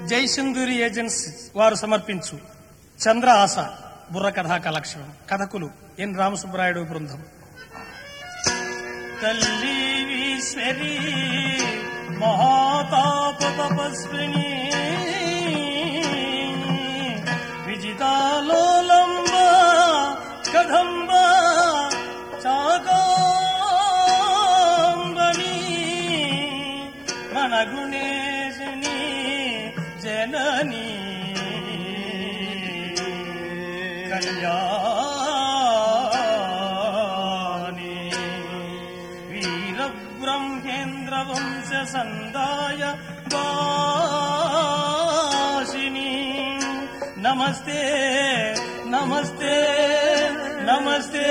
జైసింధూరి agents వారు సమర్పించు చంద్ర ఆశ బుర్ర కథా కలక్షణం కథకులు ఎన్ రామసుబ్బరాయుడు బృందం తల్లి ఈశ్వరి మహాతాప తపస్విని విజితాలోలంబ కదంబ చాకాంబని రణగుణేశిని జనని కళ్యాణి వీరబ్రహ్మేంద్ర వంశ సందాయ వాసిని నమస్తే నమస్తే నమస్తే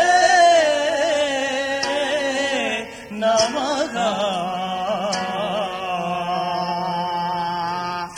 నమగా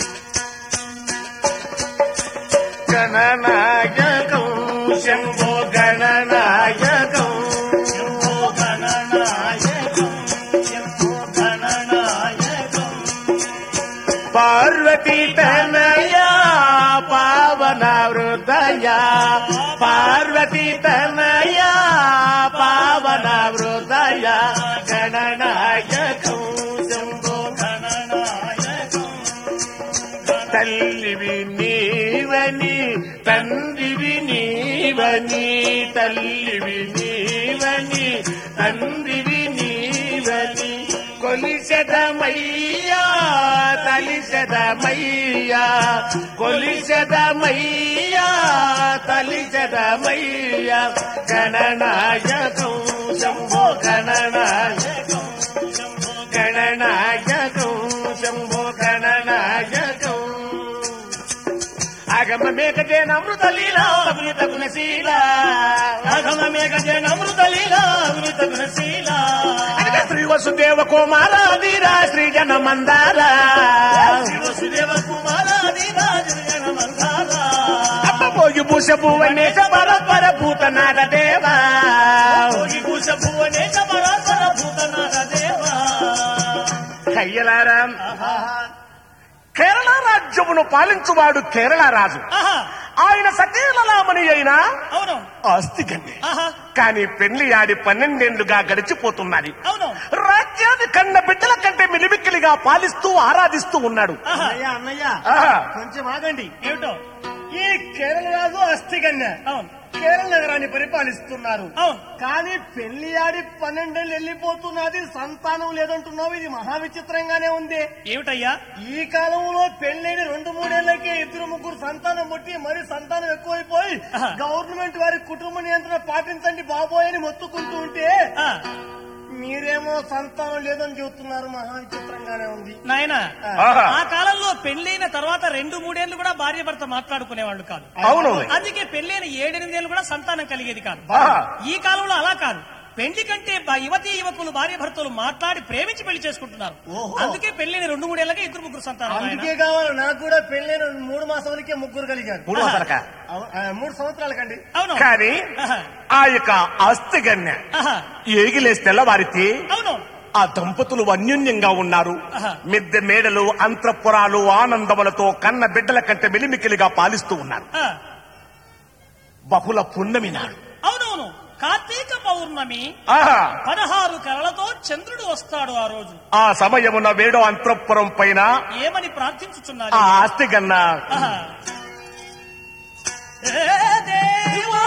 గణనాయకం శంభో గణనాయకం శంభో గణనాయకం శంభో గణనాయకం పార్వతీ తనయ పావన హృదయ పార్వతీ తనయ పావన హృదయ గణనాయకం శంభో గణనాయకం తల్లివి నీవని తండ్రివి నీవని తల్లివి నీవని తండ్రివి నీవని కొలిసెదమయ్యా తలిసెదమయ్యా కొలిసెదమయ్యా తలిసెదమయ్యా గణనాయకం శంభో గణనాయకం గణనాయకం శంభో గణనాయకం ఆగమ మేఘజేన అమృత లీలా అమృత గుణశీల అగమ మేఘ జన అమృత లీల అమృత గుణశీల అనగా శ్రీ వసుదేవ కుమార వీరా శ్రీ జన మందార శ్రీ వసుదేవ కుమార దీరాజ జన మందార అప్పబోగి భూష భువనేశ పరపర భూతనాథ దేవా భోగి భూష భువనేశ పరాత్పర భూతనాథ దేవా కయ్యలారాం ఆహా కేరళ రాజ్యమును పాలించువాడు కేరళ రాజు ఆహా ఆయన సతీలలామణి అయిన అవును ఆస్తి గండి ఆహా కానీ పెళ్లి ఆడి పన్నెండేళ్లుగా గడిచిపోతున్నది అవును రాజ్యాన్ని కన్న బిడ్డల కంటే మిలిమిక్కిలిగా పాలిస్తూ ఆరాధిస్తూ ఉన్నాడు ఆహా అన్నయ్య అన్నయ్య ఆహా. కొంచెం ఆగండి ఏమిటో ఈ కేరళ రాజు అస్థికన్య అవును కేరళ నగరాన్ని పరిపాలిస్తున్నారు అవును కానీ పెళ్లి ఆడి పన్నెండేళ్ళు వెళ్ళిపోతున్నది సంతానం లేదంటున్నావు ఇది మహా విచిత్రంగానే ఉంది ఏమిటయ్యా ఈ కాలంలో పెళ్లైన రెండు మూడేళ్లకే ఇద్దరు ముగ్గురు సంతానం పుట్టి మరి సంతానం ఎక్కువైపోయి ఆహా. గవర్నమెంట్ వారి కుటుంబ నియంత్రణ పాటించండి బాబోయ్ అని మొత్తుకుంటూ ఉంటే ఆ, మీరేమో సంతానం లేదని చెబుతున్నారు మహా విచిత్రంగానే ఉంది నాయనా ఆహా. ఆ కాలంలో పెళ్లైన తర్వాత రెండు మూడేళ్లు కూడా భార్య భర్త మాట్లాడుకునేవాళ్ళు కాదు అవును అందుకే పెళ్లైన ఏడెనిమిదేళ్లు కూడా సంతానం కలిగేది కాదు ఆహా. ఈ కాలంలో అలా కాదు పెళ్లి కంటే బ- యువతీ యువకులు భార్య భర్తలు మాట్లాడి ప్రేమించి పెళ్లి చేసుకుంటున్నారు ఓహో. అందుకే పెళ్లిన రెండు మూడేళ్లకే ఇద్దరు ముగ్గురు సంతానం నాయనా. అందుకే కావాలి నాకు కూడా పెళ్ళైన మూడు మాసాలకే ముగ్గురు కలిగారు మూడు వందలక అవు- ఆ, మూడు సంవత్సరాలకండి అవును కానీ ఆహా. ఆ యొక్క ఆస్తి గన్య ఆహా. ఏగిలేసి తెల్లవారితే అవును ఆ దంపతులు అన్యోన్యంగా ఉన్నారు ఆహా. మిద్దె మేడలు అంతఃపురాలు ఆనందములతో కన్న బిడ్డల కంటే మిలిమికిలిగా పాలిస్తూ ఉన్నారు ఆ. బహుళ పున్నమి నాడు అవునవును కార్తీక పౌర్ణమి ఆహా పదహారు కళలతో చంద్రుడు వస్తాడు ఆ రోజు ఆ సమయమున వేడో అంతఃపురం పైన ఏమని ప్రార్థించుచున్నారు ఆ ఆస్తి గన్న ఆహా. ఏ దేవా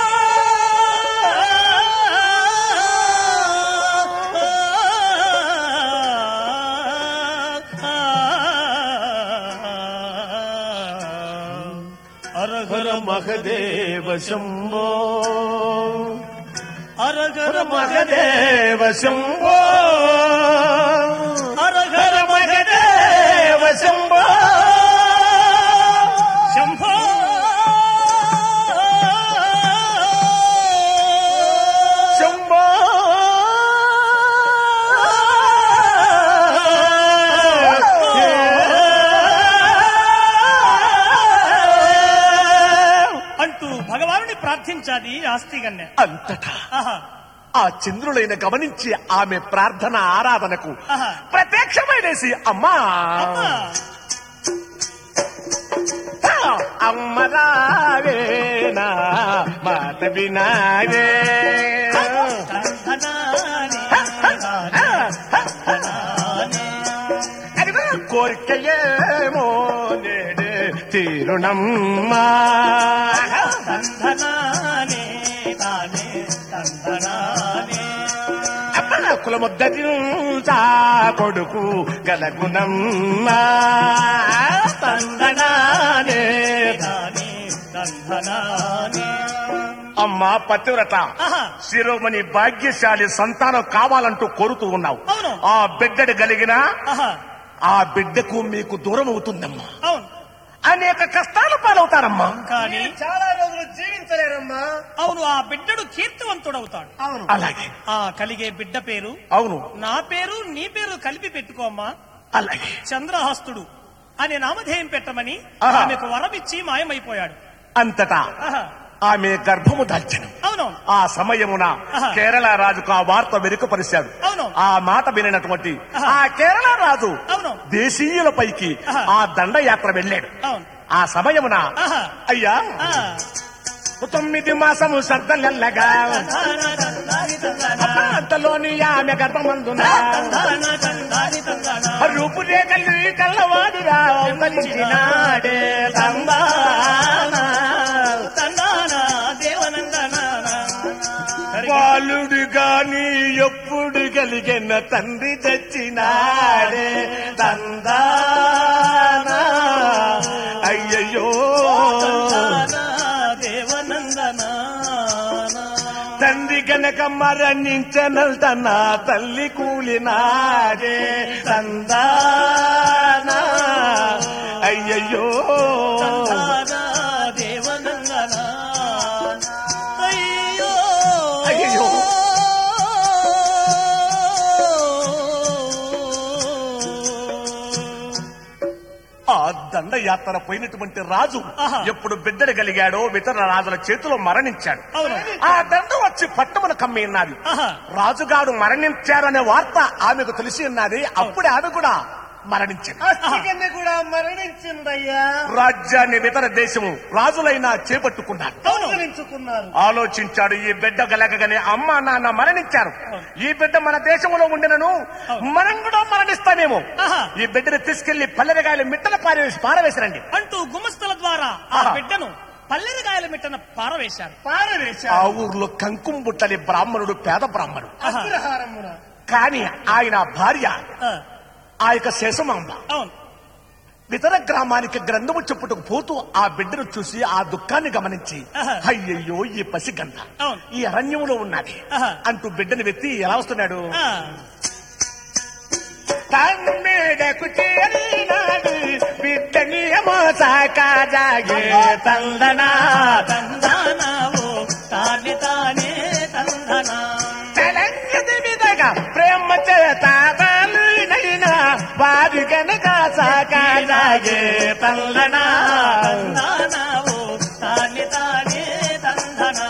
అరఘర మహదేవ శంభో అరఘర మహదేవ శంభో అరఘర మహదేవ శంభో శంభో శంభో అంటూ భగవానుని ప్రార్థించాది ఆస్తిగన్య అంతటా ఆహా ఆ చంద్రులైన గమనించి ఆమె ప్రార్థన ఆరాధనకు ఆహా. ప్రత్యక్షమైనసి అమ్మా అమ్మా నా మాట వినాయే తందనానే అదిగో కోరికయేమో నేడే తీరుణమ్మా తందనానే తానే తందనానే కులముద్దరించా కొడుకు గలగుణమ్మా తందనానే తానే తందనానే అమ్మా పతివ్రత ఆహా శిరోమణి భాగ్యశాలి సంతానం కావాలంటూ కోరుతూ ఉన్నావు అవును. ఆ బిడ్డడు కలిగిన ఆహా ఆ బిడ్డకు మీకు దూరం అవుతుందమ్మా అవును అనేక కష్టాల పాలవుతారమ్మా కానీ మీరు చాలా రోజులు జీవించలేరమ్మా అవును ఆ బిడ్డడు కీర్తివంతుడవుతాడు అవును అలాగే ఆ కలిగే బిడ్డ పేరు అవును నా పేరు నీ పేరు కలిపి పెట్టుకోమ్మా అలాగే చంద్రహస్తుడు అనే నామధేయం పెట్టమని ఆహా. ఆమెకు వరమిచ్చి మాయమైపోయాడు అంతటా ఆహా. ఆమె గర్భము దాల్చెను అవునవును ఆ సమయమున ఆహా. కేరళ రాజుకు ఆ వార్త వెనుకపరిచాడు అవును. ఆ మాట వినినటువంటి ఆహా. ఆ కేరళ రాజు అవును. దేశీయులపైకి ఆహా. ఆ దండయాత్ర వెళ్ళాడు అవును ఆ సమయమున ఆహా. అయ్యా ఆ. తొమ్మిది మాసము సర్దలెల్లగా అంతలోని ఆమె గర్భమందున రూపురేఖలు కల్లవాడురా అవతరించినాడే బాలుడు గాని ఎప్పుడు కలిగిన తండ్రి చచ్చినాడే తందానా అయ్యయ్యో తండ్రి గనక మరణించనల్తన తల్లి కూలినాడే తందానా అయ్యయ్యో అయ్యయ్యో. ఆ దండయాత్ర పోయినటువంటి రాజు ఆహా. ఎప్పుడు బిడ్డడు కలిగాడో ఇతర రాజుల చేతిలో మరణించాడు అవును ఆ దండ వచ్చి పట్టమున కమ్మి ఉన్నది ఆహా. రాజుగారు మరణించారనే వార్త ఆమెకు తెలిసి ఉన్నది అప్పుడే ఆమె కూడా మరణించింది అస్థికన్య కూడా మరణించిందయ్యా రాజ్యాన్ని ఇతర దేశము రాజులైనా చేపట్టుకున్నారు దొంగలించుకున్నారు ఆలోచించాడు ఈ బిడ్డ గలగగానే అమ్మ నాన్న మరణించారు ఈ బిడ్డ మన దేశంలో ఉండినను మనం కూడా మరణిస్తామేమో ఆహా. ఈ బిడ్డని తీసుకెళ్లి పల్లెరగాయలు మిట్టల పారవేసి పారవేసిరండి అంటూ గుమస్తల ద్వారా ఆ ఆహా. బిడ్డను పల్లెరగాయల మిట్టన పారవేశారు ఆ పారవేశారు ఊర్లో కంకుం బుట్టలి బ్రాహ్మణుడు పేద బ్రాహ్మణుడు ఆహా. అగ్రహారమున కానీ ఆయన భార్య ఆ, ఆ యొక్క శేషమాంబ అవును ఇతర గ్రామానికి గ్రంథము చెప్పుటకు పోతూ ఆ బిడ్డను చూసి ఆ దుఃఖాన్ని గమనించి ఆహా. అయ్యయ్యో ఈ పసిగంధ అవును. ఈ అరణ్యంలో ఉన్నది ఆహా. అంటూ బిడ్డను వెత్తి ఎలా వస్తున్నాడు ఆ, తన్మేడకు చేరినాడు బిడ్డని మోసాకాజాగే తందనా తందనావో తానే తానే తందనా తెలంగది విధగా ప్రేమ చేత నైనా వారి కనుక సాకాజాగే తందనా తందనావో తానే తానే తందనా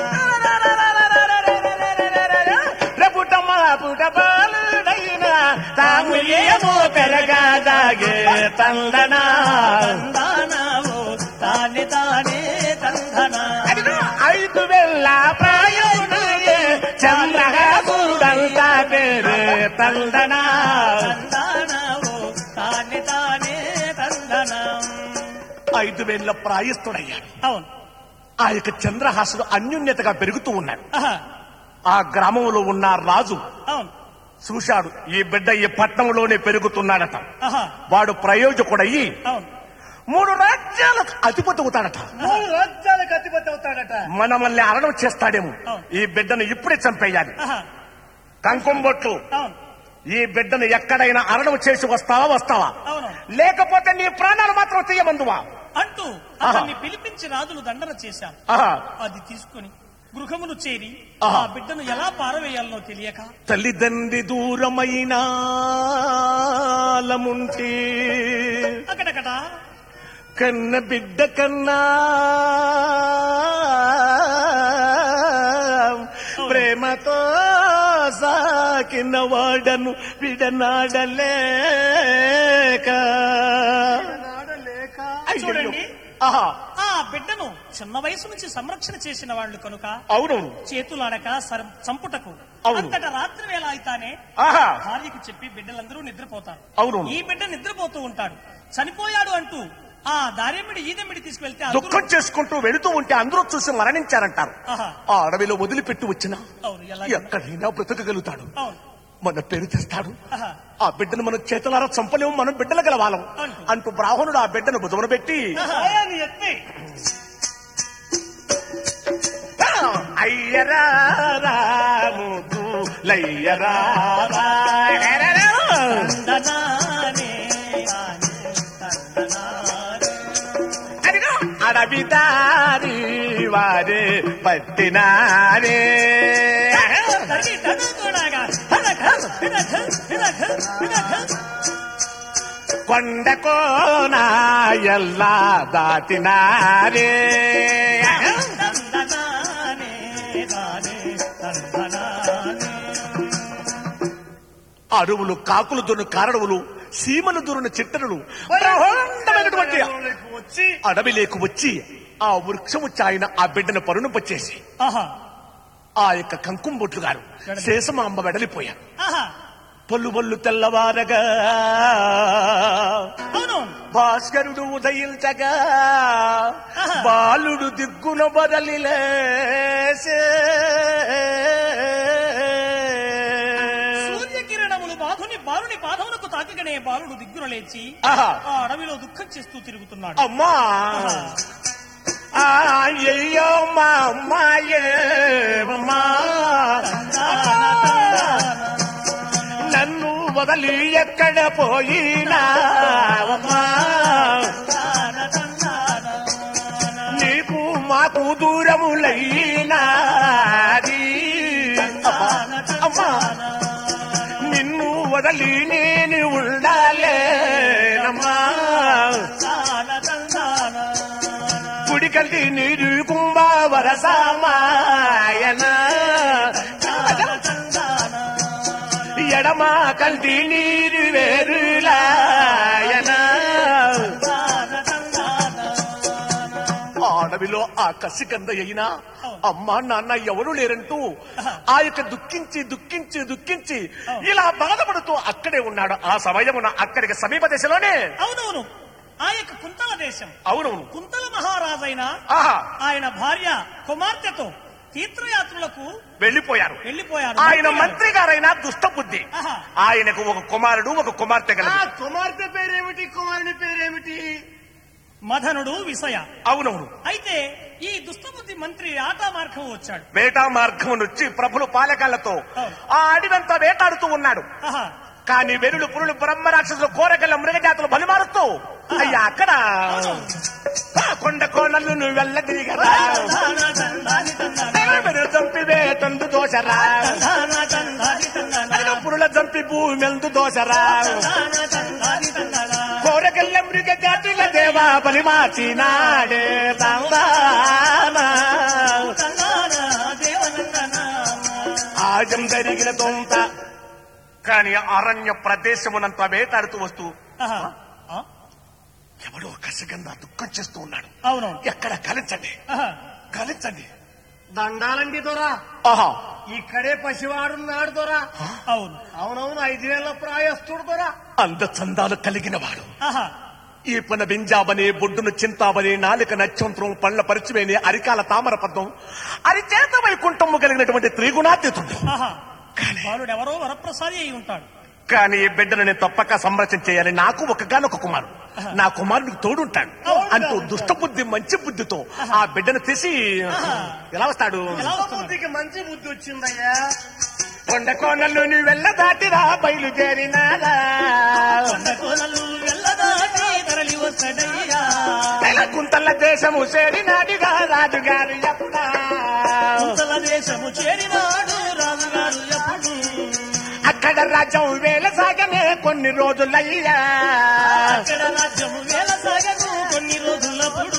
ప్రభుటమా పుట బాలుడైనా తాము ఏమో పెరగాజాగే తందనా తందనావో తానే తానే తందనా అదిగో ఐదు వేల ప్రాయమునయే చంద్రహాసురుడంతా పేరే తందనా తందనావో తానే తానే తందనా ఐదు వేల ప్రాయస్తుడయ్యాడు అవును ఆ యొక్క చంద్రహాసుడు అన్యున్యతగా పెరుగుతూ ఉన్నాడు ఆహా, ఆ గ్రామంలో ఉన్న రాజు అవును చూశాడు ఈ బిడ్డ ఈ పట్టణంలోనే పెరుగుతున్నాడట ఆహా, వాడు ప్రయోజకుడయ్యి అవును మూడు రాజ్యాలకు అధిపతి అవుతాడట మూడు రాజ్యాలకు అధిపతి అవుతాడట మనమల్ని అరణం చేస్తాడేమో అవును. ఈ బిడ్డను ఇప్పుడే చంపేయాలి ఆహా, కంకుంబొట్లు అవును ఈ బిడ్డను ఎక్కడైనా అరణం చేసి వస్తావా వస్తావా అవును లేకపోతే నీ ప్రాణాలు మాత్రం తీయమందువా అంటూ అతన్ని పిలిపించి రాజులు దండన చేశారు ఆహా అది తీసుకొని గృహమును చేరి ఆహా. ఆ బిడ్డను ఎలా పారవేయాలనో తెలియక తల్లిదండ్రి దూరమైన లముంటే అక్కడక్కడ కన్న బిడ్డ కన్నా ప్రేమతో సాకిన వాడను విడనాడలేక నాడలేక అయ్యయ్యో. చూడండి. ఆహా ఆ బిడ్డను చిన్న వయసు నుంచి సంరక్షణ చేసిన వాళ్ళు కనుక అవునవును చేతులాడక సర- చంపుటకు అవును. అంతట రాత్రి వేళ అయితానే ఆహా భార్యకు చెప్పి బిడ్డలందరూ నిద్రపోతారు అవునవును ఈ బిడ్డ నిద్రపోతూ ఉంటాడు చనిపోయాడు అంటూ ఆ దారెమిడి ఈదెమిడి తీసుకువెళ్తే అందరూ- దుఃఖం చేసుకుంటూ వెళుతూ ఉంటే అందరూ చూసి మరణించారంటారు ఆహా, ఆ అడవిలో వదిలిపెట్టి వచ్చిన అవును ఎలా ఎక్కడైనా బ్రతకగలుగుతాడు అవును మన పేరు తెస్తాడు ఆహా, ఆ బిడ్డను మనం చేతులారా చంపలేము మనం బిడ్డల గలవాలం అంటూ. అంటూ బ్రాహ్మణుడు ఆ బిడ్డను భుజమున పెట్టి ఆయని ఎత్తి అయ్యరా రాముదు లయ్యరా తందనానే ఆనే తందనానే. అదిగో అడవి దారి వారే పట్టినారే తగి తగుగుణగా హనక, హినక, హినక, హినక. కొండ కోన ఎల్లా దాటినారే తందనానే దానే తందనానే. అడవులు కాకులు దున్ను కారణములు సీమలు దురున చిట్టనులు బ్రహ్మాండమైనటువంటి వచ్చి అడవిలేకు వచ్చి ఆ వృక్షం వచ్చి ఆయన ఆ బిడ్డను పరుణింపచేసి ఆహా ఆ యొక్క కంకుం బొట్లు గారు శేషమాంబ వెడలిపోయారు ఆహా పళ్ళు పళ్ళు తెల్లవారగా అవును భాస్కరుడు ఉదయించగా ఆహా. బాలుడు దిగ్గున బదలిలేసే సూర్యకిరణములు బాధుని బాలుని పాదములకు తాకగానే బాలుడు దిగ్గున లేచి ఆహా. ఆ అడవిలో దుఃఖం చేస్తూ తిరుగుతున్నాడు అమ్మా ఆ, అయ్యో మా అమ్మాయేమమ్మా నన్ను వదలి ఎక్కడ పోయినా అమ్మా నీకు మాకు దూరములైనాది అమ్మా నిన్ను వదలి నేను ఉండాలేనమ్మా కుడికంటి నీరు కుంభ వరసామాయన ఎడమ కంటి నీరు వేరులాయన ఆ అడవిలో ఆ కసికంద అయినా అమ్మా నాన్న ఎవరు లేరంటూ ఆ యొక్క దుఃఖించి దుఃఖించి దుఃఖించి ఇలా బాధపడుతూ అక్కడే ఉన్నాడు ఆ సమయమున అక్కడికి సమీప దశలోనే అవునవును ఆ యొక్క కుంతల దేశం అవునవును కుంతల మహారాజైన ఆహా ఆయన భార్య కుమార్తెతో తీర్థయాత్రలకు వెళ్లిపోయారు వెళ్లిపోయారు ఆయన మంత్రి గారైన దుష్ట బుద్ధి ఆహా. ఆయనకు ఒక కుమారుడు ఒక కుమార్తె ఆ కలదు కుమార్తె పేరేమిటి కుమారుని పేరేమిటి మదనుడు విషయ అవునవును అయితే ఈ దుష్టబుద్ధి మంత్రి ఆటా మార్గం వచ్చాడు వేటా మార్గం నుంచి ప్రభులు పాలకాలతో ఆ అడివంతా వేటాడుతూ ఉన్నాడు ఆహా కానీ వెరులు పురులు బ్రహ్మ రాక్షసులు కోరగల్ల మృగజాతులు బలిమారుస్తూ అయ్యా అక్కడ ఆ కొండ కోణలు నువ్వు వెళ్ళదిగరా తందాన తందాని తందాన వెరులు చంపి వేటందు దోషరా తందాన తందాని తందాన అదిగో పురుల చంపి భూమెందు దోషరా తందాన తందాని తందాన కోరగల్ల మృగ జాతుల దేవా బలిమార్చినాడే తందానా తందాన దేవనందన ఆజం జరిగిన తొంత కాని అరణ్య ప్రదేశమునంతా వేటాడుతూ వస్తూ ఆహా ఆ? ఎవడో కసగంగా దుఃఖం చేస్తూ ఉన్నాడు అవును ఎక్కడ కలించండి ఆహా కలించండి దండాలండి దొరా ఆహా ఇక్కడే పసివాడున్నాడు దొరా అవును అవునవును ఐదు వేల ప్రాయస్తుడు దొరా అంద చందాలు కలిగిన వాడు ఆహా ఈ పన బింజాబని బొడ్డును చింతాబని నాలుక నక్షత్రం పళ్ళ పరిచివేని అరికాల తామర పద్మం అరిచేత వైకుంఠము కలిగినటువంటి త్రిగుణాతీతుడు ఆహా బాలుడు ఎవరో వరప్రసాది అయి ఉంటాడు కానీ ఈ బిడ్డను నేను తప్పక సంరక్షణ చేయాలి నాకు ఒకగానొక కుమారుడు నా కుమారుడికి తోడుంటాడు అంటూ దుష్ట బుద్ధి మంచి బుద్ధితో ఆ బిడ్డను తీసి ఎలా వస్తాడు ఎలా వస్తున్నాడు? బుద్ధికి మంచి బుద్ధి వచ్చిందయ్యా కొండ కోనలు నీ వెళ్ళ దాటిరా బయలుదేరినారా కొండ కోనలు వెళ్ళదాటి తరలి వస్తాడయ్యా తెల కుంతల దేశము చేరినాడిగా రాజుగారు ఎప్పుడా కుంతల దేశము చేరినాడు రాజుగారు ఎప్పుడు అక్కడ రాజ్యం వేల సాగనే కొన్ని రోజులయ్యా అక్కడ రాజ్యము వేల సాగను కొన్ని రోజులప్పుడు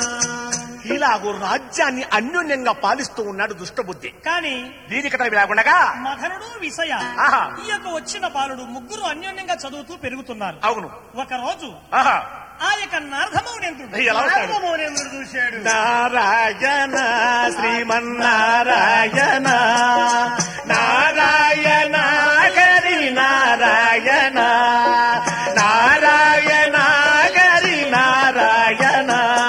ఇలాగూ రాజ్యాన్ని అన్యోన్యంగా పాలిస్తూ ఉన్నాడు దుష్టబుద్ధి కానీ దీనికి తరవి లేకుండా మధనుడు విషయ ఆహా. ఈ యొక్క వచ్చిన బాలుడు ముగ్గురు అన్యోన్యంగా చదువుతూ పెరుగుతున్నారు అవును ఒక రోజు ఆహా ఆ యొక్క నారదమౌనేంద్రుడు ఎలా వస్తాడు నారదమౌనేంద్రుడు చూశాడు నారాయణ శ్రీమన్నారాయణ నారాయణ హరి నారాయణ నారాయణ హరి నారాయణ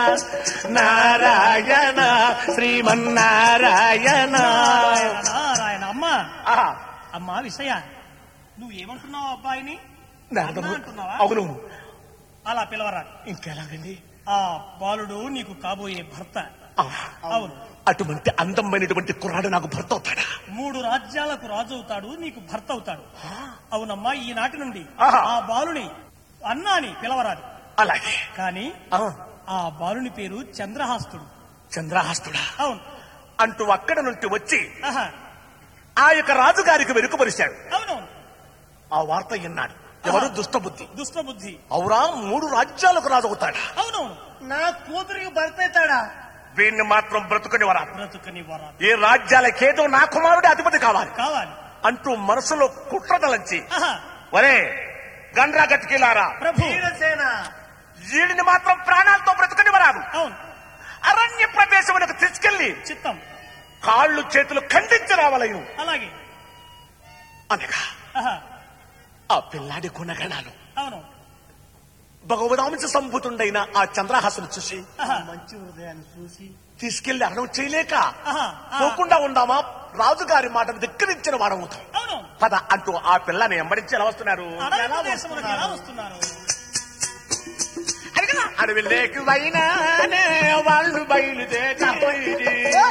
నారాయణ శ్రీమన్నారాయణ నారాయణ అమ్మ ఆహా, అమ్మా విషయ నువ్వు ఏమంటున్నావు అబ్బాయిని నారదము. అన్నా అంటున్నావా? అవును అలా పిలవరా ఇంకెలాగండి ఆ బాలుడు నీకు కాబోయే భర్త ఆ, అవును అటువంటి అందమైనటువంటి కుర్రాడు నాకు భర్త అవుతాడా మూడు రాజ్యాలకు రాజు అవుతాడు నీకు భర్త అవుతాడు అవునమ్మా ఈనాటి నుండి ఆహా. ఆ బాలుని అన్నా అని పిలవరాదు అలాగే కానీ ఆ, ఆ బాలుని పేరు చంద్రహాస్తుడు చంద్రహాస్తుడా అవును అంటూ అక్కడ నుండి వచ్చి ఆహా ఆ యొక్క రాజుగారికి వెనుకబరిశాడు అవునవును ఆ వార్త విన్నాడు ఎవరు దుష్టబుద్ధి దుష్టబుద్ధి అవురా మూడు రాజ్యాలకు రాజు అవుతాడా అవునవును నా కూతురికి భర్త అవుతాడా వీడిని మాత్రం బ్రతుకుని వరాదు బ్రతుకని వరాలు ఏ రాజ్యాలకేదో నా కుమారుడి అధిపతి కావాలి కావాలి అంటూ మనసులో కుట్రదలంచి ఆహా వరే గండ్రా గట్టికిలారా ప్రభు వీరసేన వీడిని మాత్రం ప్రాణాలతో బ్రతుకుని వరాదు అవును అరణ్య ప్రదేశములకు తీసుకెళ్లి చిత్తం కాళ్ళు చేతులు ఖండించి రావలయు అలాగే అనగా ఆహా ఆ పిల్లాడి గుణగణాలు అవును భగవదాంశ సంభూతుండైన ఆ చంద్రహాసును చూసి ఆహా మంచి హృదయాన్ని చూసి తీసుకెళ్లి అరణం చేయలేక ఆహా ఆ, పోకుండా ఉందామా రాజుగారి మాటను ధిక్కరించిన వాడవుతాం అవును పద అంటూ ఆ పిల్లని ఎంబడించి ఎలా వస్తున్నారు అడవి ప్రదేశములకు ఎలా వస్తున్నారు అడిగినా అడవిలోకి వైనానే వాళ్ళు బయలుదేరి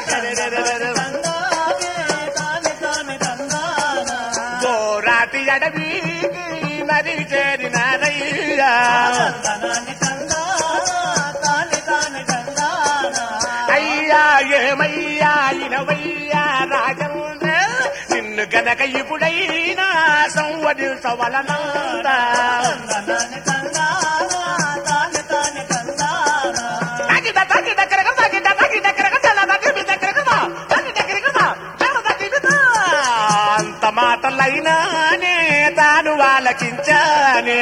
గోరాటి అడవి నది చేరినారయ్యా అయ్యా ఏమయ్యా ఇనవయ్యా రాజేంద్ర నిన్ను గనక ఇప్పుడైనా సంవదించవలనందా తగిద తగిద కరగ తగిద తగిద కరగ తల తగిద కరగ తగిద కరగ తల తగిద అంత మాటలైనానే తాను ఆలకించానే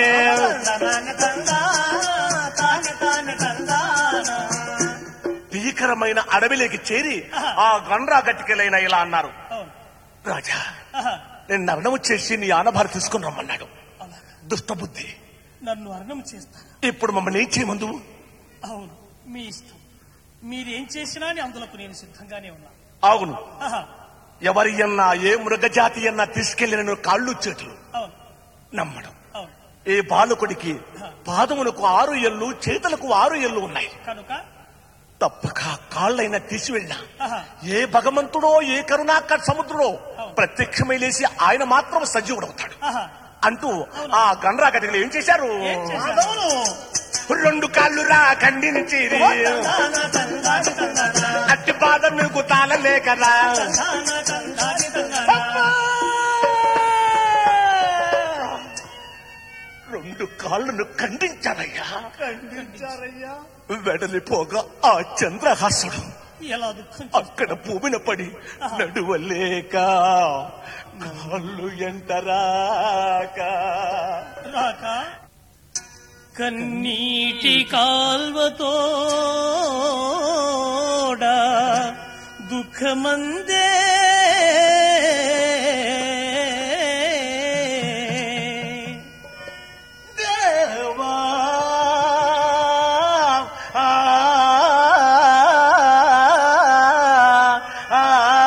భీకరమైన అడవిలోకి చేరి ఆ గండ్రా గట్టికెలైన ఇలా అన్నారు అవును రాజా ఆహా నేను నరణము చేసి నీ ఆనభార తీసుకుని రమ్మన్నాడు అలాగా దుష్టబుద్ధి నన్ను అర్ణం చేస్తాను ఇప్పుడు మమ్మల్ని ఏం చేయమందు అవును మీ ఇష్టం మీరేం చేసినా అని అందులోకి నేను సిద్ధంగానే ఉన్నా అవును ఆహా ఎవరి అన్నా ఏ మృగజాతి అన్నా తీసుకెళ్లిన కాళ్ళు చేతులు అవును నమ్మడం అవును ఏ బాలకుడికి పాదములకు ఆరు ఎల్లు చేతులకు ఆరు ఎల్లు ఉన్నాయి కనుక తప్పక కాళ్ళైనా తీసివెళ్ళినా ఆహా ఏ భగవంతుడో ఏ కరుణాకర సముద్రుడో ప్రత్యక్షమై లేసి ఆయన మాత్రం సజీవుడవుతాడు ఆహా అంటూ ఆ గండ్రా గదిలో ఏం చేశారు ఏం చేశారు? మాధవులు రెండు కాళ్ళు రా ఖండించి అట్టి బాధ మీకు తాళలేకరా రెండు కాళ్ళను ఖండించారయ్యా ఖండించారయ్యా వెడలిపోగా ఆ చంద్రహాసుడు ఎలా దుఃఖం చే- అక్కడ భూమిన పడి నడువలేక కాళ్ళు ఎంటరాక రాక కన్నీటి కాల్వతో దుఃఖమందే దేవా ఆ, ఆ,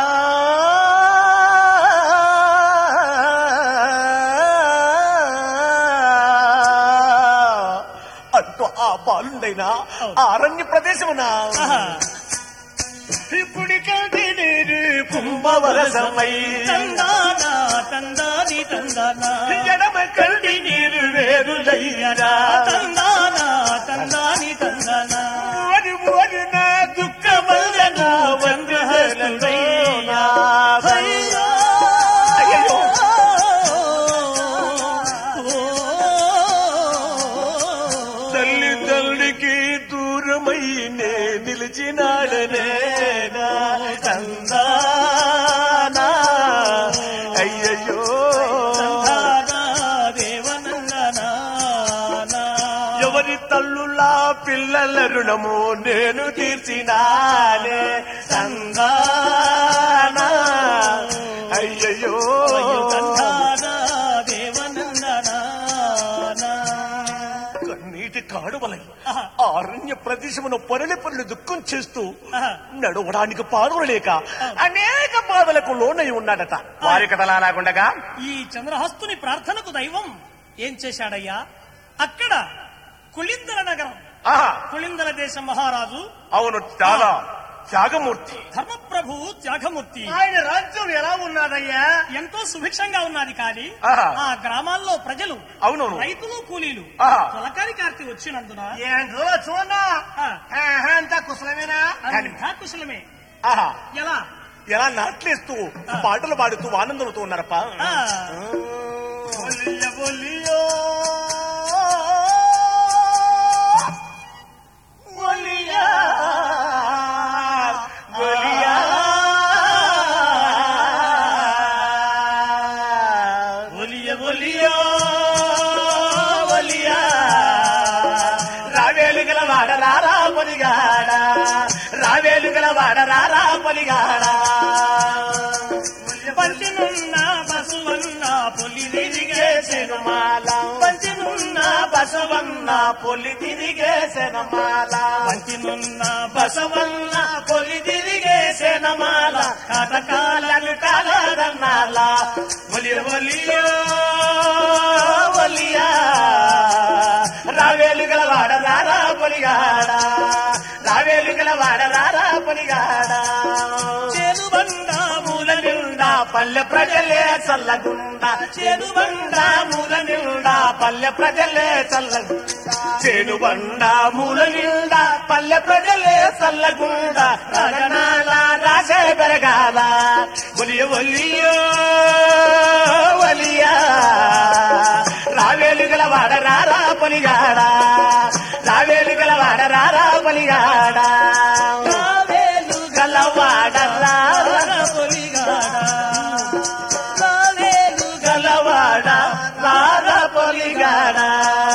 అంటూ ఆ బాలుండైనా ఆ అరణ్య ప్రదేశమునా ఆహా. ఇప్పుడు కంటి నీరు కుంభవరసమై తందానా తందాని తందానా ఎడమ కంటి నీరు వేరులయ్యరా తందానా తందాని తందానా ఓడి ఓడి నా దుఃఖమల్లనా వందహస్తుడైనా అయ్యో అయ్యయ్యో. తల్లి తల్లికి దూరమై నే నిలిచినాడనే నా తందానా అయ్యయ్యో ఎవరి తల్లు తల్లులా పిల్లల రుణము నేను తీర్చినానే సందానా అయ్యయ్యో కన్నీటి కాడువలై అరణ్య ప్రదేశమును పొరలి పొరలి దుఃఖం చేస్తూ నడవడానికి పాదులు లేక అనేక బాధలకు లోనై ఉన్నాడట వారి కథలా లాగుండగా ఈ చంద్రహస్తుని ప్రార్థనకు దైవం ఏం చేశాడయ్యా అక్కడ కుళిందర నగరం ఆహా కుళిందర దేశం మహారాజు అవును చాలా త్యాగమూర్తి ధర్మప్రభు త్యాగమూర్తి ఆయన రాజ్యం ఎలా ఉన్నదయ్యా ఎంతో సుభిక్షంగా ఉన్నది కానీ ఆహా. ఆ గ్రామాల్లో ప్రజలు అవునవును రైతులు కూలీలు ఆహా. తొలకారి కార్తీ వచ్చినందున ఏంటో చూడన్నా ఆ. ఆహా, అంతా కుశలమేనా అంతా కుశలమే ఆహా ఎలా ఎలా నాట్లేస్తూ పాటలు పాడుతూ ఆనందముతో ఉన్నారప్ప ఆ, బొల్లియ బొల్లియో బొల్లియా బొలియా. ఒలియ ఒలియో బొలియా. రావేలు గల వాడ రారా పొలిగాడ రావేలు గల వాడ రారా పొలిగాడ పంచినున్న బసువన్న పొలి తిరిగే సినిమాల పంచినున్న బసవన్న పొలి తిరిగేసెనమాల పంచినున్న బసవన్న పొలి తిరిగేసెనమాల కథకాలను కాలదన్నాల ఒలి ఒలియో ఒలియా రావేలు గల వాడ రారా పొలిగాడ రావేలు గల వాడ రారా పొలిగాడ చేదు బండ మూల నిండా పల్లె ప్రజలే చల్లగుండా చేను బండ మూల నిండా పల్లె ప్రజలే చల్లగుండా చేను బండ మూల నిండా పల్లె ప్రజలే చల్లగుండా రగనాల రాసే పెరగాల ఒలియ ఒలియో ఒలియా రావేలు గల వాడ రారా పొలిగాడా రావేలు గల వాడ రారా పొలిగాడా రావేలు గల వాడ రారా రావేలు గల వాడ రారా పొలిగాడా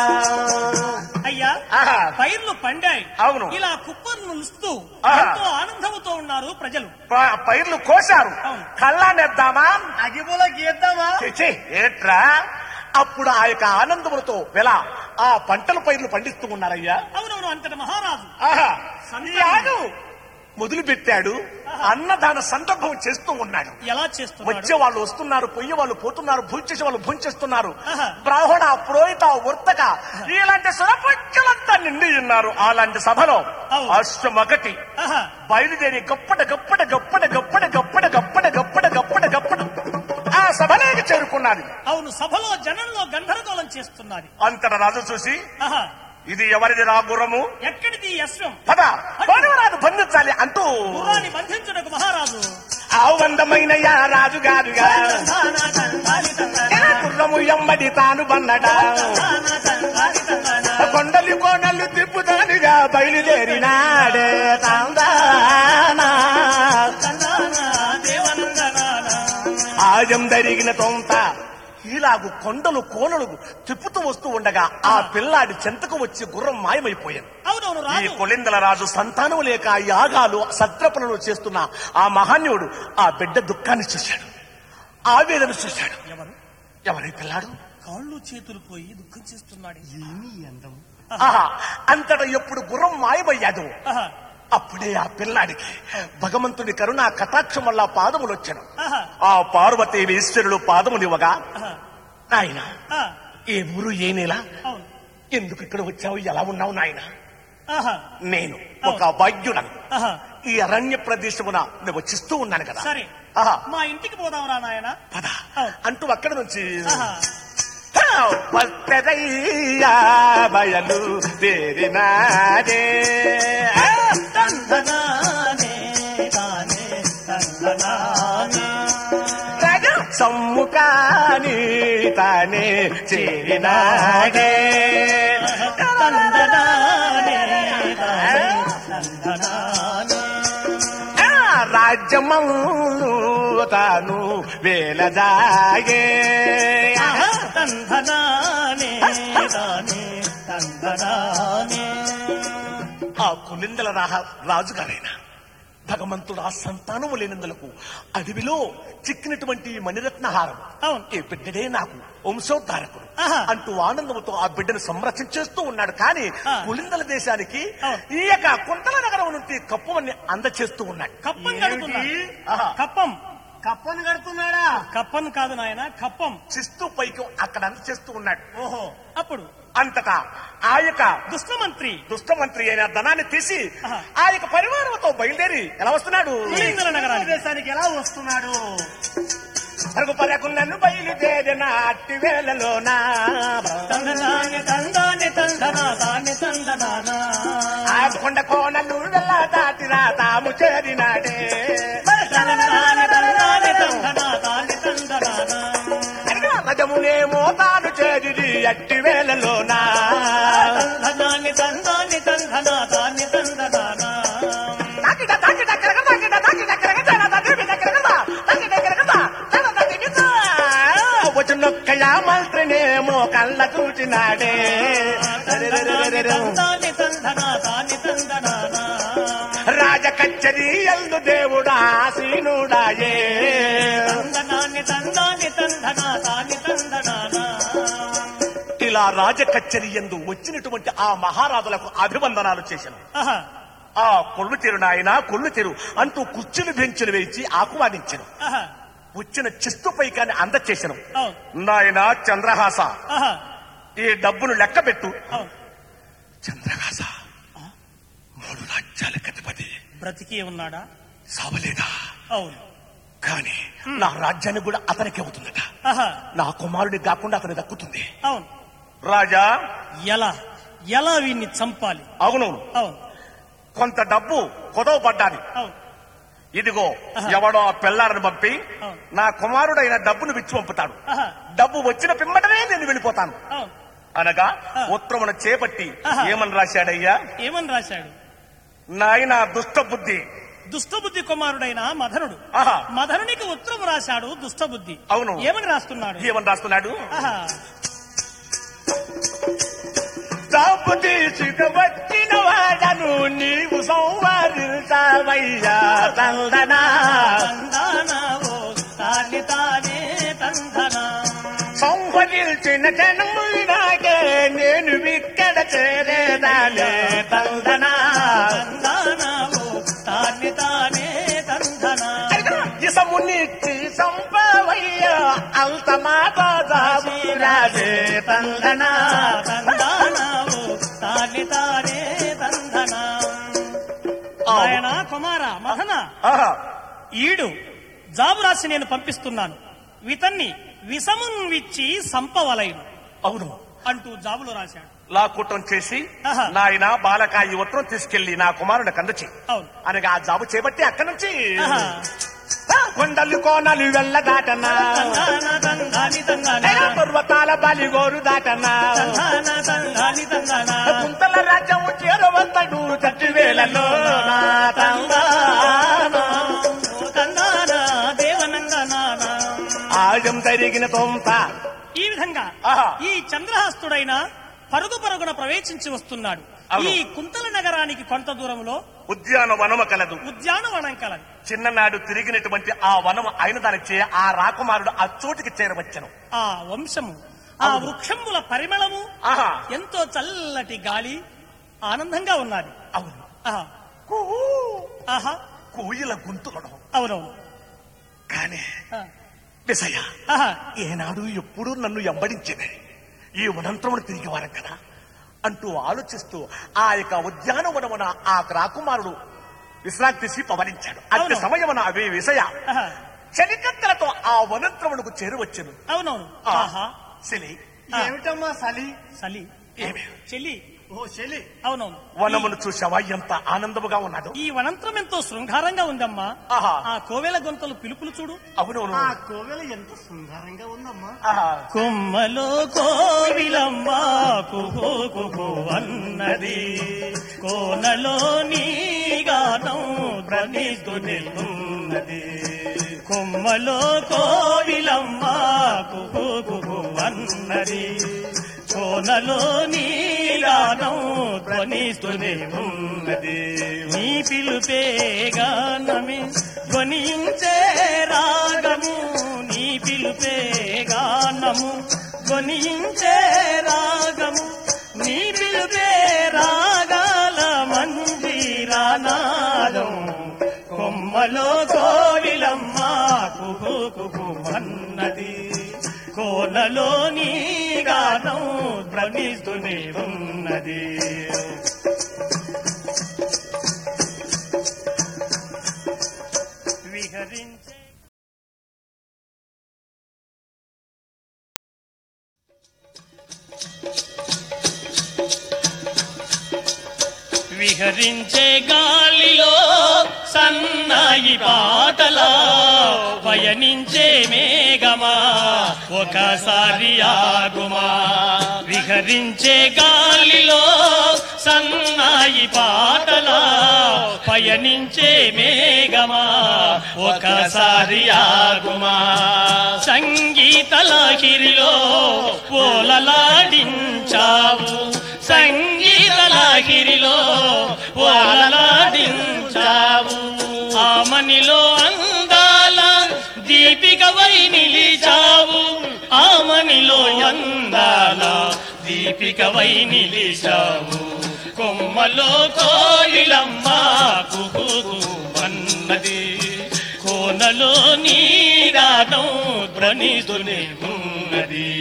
అయ్యా ఆహా. పైర్లు పండాయి అవును. ఇలా కుప్పర్లు ఇస్తూ ఆహా. ఎంతో ఆనందముతో ఉన్నారు ప్రజలు ప- పైర్లు కోశారు అవును. కళ్ళానేద్దామా అగిపుల గీద్దామా చిచి, ఏట్రా అప్పుడు ఆ యొక్క ఆనందములతో వెలా ఆ పంటల పైర్లు పండిస్తూ ఉన్నారయ్యా అవునవును అంతటి మహారాజు ఆహా సంతానం. యాగం మొదలు పెట్టాడు అన్నదాన సందర్భం చేస్తూ ఉన్నాడు ఎలా చేస్తున్నాడు వచ్చే వాళ్ళు వస్తున్నారు పొయ్యి వాళ్ళు పోతున్నారు భూంచేసే వాళ్ళు భూంచేస్తున్నారు ఆహా. బ్రాహ్మణ పురోహిత వర్తక ఇలాంటి సురపంచులంతా నిండి ఉన్నారు అలాంటి సభలో అవును. అష్టమొకటి ఆహా. బయలుదేరి గప్పట గప్పట గప్పట గప్పట గప్పట గప్పట గప్పట గప్పట గప్పట ఆ సభలోకి చేరుకున్నది అవును సభలో జనంలో గందరగోళం చేస్తున్నది అంతట రాజు చూసి ఆహా ఇది ఎవరిది రా గుర్రము ఎక్కడిది ఈ అశ్వం పద పడవరాదు బంధించాలి అంటూ గుర్రాన్ని బంధించుటకు మహారాజు ఆవందమైన యా రాజుగారుగా తందానా, తందాని, తందానా, ఏ గుర్రము ఎంబడి తాను బన్నడా తందానా, తందాని, తందానా. కొండలు కోనలు తిప్పుతానుగా బయలుదేరినాడే తందానా తందానా, దేవనందనానా. ఆయం జరిగిన తొంత ఇలాగు కొండలు కోనలు తిప్పుతూ వస్తూ ఉండగా ఆ పిల్లాడి చెంతకు వచ్చి గుర్రం మాయమైపోయింది అవునవును ఈ రాజు కొలిందల రాజు సంతానం లేక యాగాలు సత్రపనులు చేస్తున్న ఆ మహాన్యుడు ఆ బిడ్డ దుఃఖాన్ని చూశాడు ఆవేదన చూశాడు ఎవరు ఎవరి పిల్లాడు కాళ్ళు చేతులు పోయి దుఃఖం చేస్తున్నాడు ఆహా అంతటా ఎప్పుడు గుర్రం మాయమయ్యాదు ఆహా, అప్పుడే ఆ పిల్లాడికి భగవంతుడి కరుణ కటాక్షం వల్ల పాదములు వచ్చాను ఆహా, ఆ పార్వతీ ఈశ్వరుడు పాదమునివ్వగా ఆహా, నాయన ఆ, ఏ ఊరు ఏ నెల అవును ఎందుకు ఇక్కడ వచ్చావు ఎలా ఉన్నావు నాయన ఆహా, నేను ఒక వైద్యుడను ఆహా. ఈ అరణ్య ప్రదేశమున నివసిస్తూ ఉన్నాను కదా సరే ఆహా మా ఇంటికి పోదాంరా నాయన పద అవును. అంటూ అక్కడ నుంచి ఆహా, వస్తదయ్యా బయలు తేరినాడే తందనానే, తానే, తందనానే. రాజు సమ్ముకాని తానే చేరినాడే తందనానే, తానే, తందనానే. ఆ రాజ్యమౌను తాను వేలజాగే ఆహా, తందనానే, తానే, తందనానే. కులిందల రాహ- రాజుగారైన భగవంతుడు ఆ సంతానము లేనందులకు అడవిలో చిక్కినటువంటి మణిరత్నహారం అవును. ఈ బిడ్డడే నాకు వంశోద్ధారకుడు ఆహా. అంటూ ఆనందంతో ఆ బిడ్డను సంరక్షించేస్తూ ఉన్నాడు కానీ ఆ. కులిందల దేశానికి అవును. ఈ యొక్క కుంతల నగరం నుండి కప్పమని అందచేస్తూ ఉన్నాడు కప్పం ఏమిటి? కడుతున్నా ఆహా. కప్పం కప్పను కడుతున్నాడా కప్పం కాదు నాయన కప్పం చిస్తూ పైకి అక్కడ అందచేస్తూ ఉన్నాడు ఓహో అప్పుడు అంతటా ఆ యొక్క దుష్టమంత్రి దుష్టమంత్రి అయిన ధనాన్ని తీసి ఆహా. ఆ యొక్క పరివారంతో బయలుదేరి ఎలా వస్తున్నాడు కులీంద్ర నగరానికి దేశానికి ఎలా వస్తున్నాడు పరుగు పరకు నన్ను బయలుదేరిన అట్టి వేళలోనా తందనాని తందాని తందనా దాని తందనానా. ఆ కొండ కోనలు వెళ్ళ దాటిరా తాము చేరినాడే తందనాని తందాని తందనా దాని తందనానా. అడిగా రజమునేమో తాను చేరి అట్టి వేళలోనా తందనాని తందాని తందనా దాని తందనానా. తాకిట తాకిట కరగ తాకిట తాకిట కరగ తన తదిమి కరగ తాకిట కరగ తన తదిమి వచ్చినొక్కయా మంత్రినేమో కళ్ళ చూచినాడే తందనాని తందాని తందనా దాని తందనానా. రాజ కచ్చరి ఎందు దేవుడా సీనుడాయే తందనాని తందాని తందనా దాని తందనానా. ఇలా రాజ కచ్చరి ఎందు వచ్చినటువంటి ఆ మహారాజులకు అభివందనాలు చేశాను ఆహా. ఆ కొల్లు తెరు నాయన కొల్లు తెరు అంటూ కుర్చీలు బెంచులు వేసి ఆహ్వానించను ఆహా. వచ్చిన చిస్తు పైకాన్ని అందచేసను అవును నాయన చంద్రహాస ఆహా. ఈ డబ్బును లెక్క పెట్టు అవును చంద్రహాస మూడు రాజ్యాలకు అధిపతి బ్రతికి ఉన్నాడా సావలేదా అవును కానీ నా రాజ్యాన్ని కూడా అతనికి అవుతుందట ఆహా. నా కుమారుడికి కాకుండా అతని దక్కుతుంది అవును రాజా ఎలా ఎలా వీన్ని చంపాలి అవునవును అవును కొంత డబ్బు కొదవ పడ్డాది అవును ఇదిగో ఆహా. ఎవడో ఆ పిల్లాడిని పంపి అవును. నా కుమారుడైన డబ్బును విచ్చి పంపుతాడు ఆహా. డబ్బు వచ్చిన పిమ్మటనే నేను వెళ్ళిపోతాను అవును అనగా ఆ. ఉత్తరమును చేపట్టి ఆహా. ఏమని రాశాడయ్యా ఏమని రాశాడు నాయన దుష్ట బుద్ధి దుష్టబుద్ధి కుమారుడైన మధనుడు ఆహా. మధనునికి ఉత్తరం రాశాడు దుష్టబుద్ధి అవును. ఏమని రాస్తున్నాడు ఏమని రాస్తున్నాడు ఆహా. డబ్బు తీసుకు వచ్చిన వాడను నీవు సంవాదించావయ్యా తందనా తందనావో తాని తానే తందనా సంహరించిన జనములు నాకే నేను ఇక్కడ చేరేదానే తందనా తందనావో తాని తానే తందనా ఇసమునిచ్చి సంపవయ్యా అంత మాట రాజే తందనా తందనావో తాని తానే తందనా ఆయన కుమార మదన ఆహా, ఈడు జాబు రాసి నేను పంపిస్తున్నాను వితన్ని విషమున్ విచ్చి సంపవలయును అవును అంటూ జాబులో రాశాడు లాకుటం చేసి ఆహా. నాయన బాలక ఈ ఉత్తరం తీసుకెళ్లి నా కుమారుని కందచి అవును అనగా ఆ జాబు చేపట్టి అక్కడి నుంచి ఆహా. ఆ, కొండలు కోనలు వెళ్ళదాటనా తందాన తందాని తందాన ఏ పర్వతాల బలిగోరు దాటనా తందాన తందాని తందాన కుంతల రాజ్యం చేరవంతడు చట్టి వేలలో నా తందాన. ఓ తందాన దేవనందనాన ఆయం జరిగిన తొంత ఈ విధంగా ఆహా. ఈ చంద్రహస్తుడైన పరుగు పరుగున ప్రవేశించి వస్తున్నాడు అవును. ఈ కుంతల నగరానికి కొంత దూరంలో ఉద్యానవనమ కలదు ఉద్యానవనం కలదు చిన్ననాడు తిరిగినటువంటి ఆ వనం అయిన దాని చే ఆ రాకుమారుడు ఆ చోటికి చేరవచ్చను ఆ వంశము ఆ వృక్షముల పరిమళము ఆహా ఎంతో చల్లటి గాలి ఆనందంగా ఉన్నది అవును ఆహా కుహూ, ఆహా కోయిల గొంతులడం అవునవును కానీ ఆ, విషయ ఆహా ఏనాడు ఎప్పుడూ నన్ను ఎంబడించేది ఈ వనంత్రమును తిరిగి వారం కదా అంటూ ఆలోచిస్తూ ఆ యొక్క ఉద్యానవనమున ఆ రాకుమారుడు విశ్రాంతి తీసి పవనించాడు అతి అవును. సమయమున అవి విషయ ఆహా చలికత్తలతో ఆ వనంత్రమునకు చేరువచ్చెను అవునవును ఆ, ఆహా శని ఆ. ఏమిటమ్మా సలి చలి ఏమి చెల్లి ఓ చెలి అవునవును వనమును చూసావా ఎంత ఆనందముగా ఉన్నాడు ఈ వనంత్రం ఎంతో శృంగారంగా ఉందమ్మా ఆహా ఆ కోవెల గొంతలు పిలుపులు చూడు అవునవును ఆ కోవెల ఎంత సుందరంగా ఉందమ్మా ఆహా. కొమ్మలో కోవిలమ్మ కుహు కుహు అన్నది కోనలో నీ గానం ధ్వనిస్తున్నది కొమ్మలో కోవిలమ్మ కుహు కుహు అన్నది కోన కోనలో నీ గానం ధ్వనిస్తూనే ఉన్నది నీ పిలుపే గానమే ధ్వనించే రాగము నీ పిలుపే గానము ధ్వనించే రాగము నీ పిలుపే రాగాల మందిరానాదం కొమ్మలో కోవిలమ్మ కుహు కుహు అన్నది కోనలో నీ గానం ధ్వనిస్తూనే ఉన్నది విహరించే విహరించే గాలిలో సన్నాయి పాటలా పయనించే మేఘమా ఒకసారి ఆగుమా విహరించే గాలిలో సన్నాయి పాటలా పయనించే మేఘమా ఒకసారి ఆగుమా సంగీత లాహిరిలో ఓలలాడించావు సంగీత లాహిరిలో ఓలలాడించావు ఆమనిలో అందాల దీపికవై నిలిచావు ఆమనిలో అందాల దీపికవై నిలిచావు కొమ్మలో కోయిలమ్మ కుహు అన్నది కోనలో నీ రాగం ధ్వనితునే ఉన్నది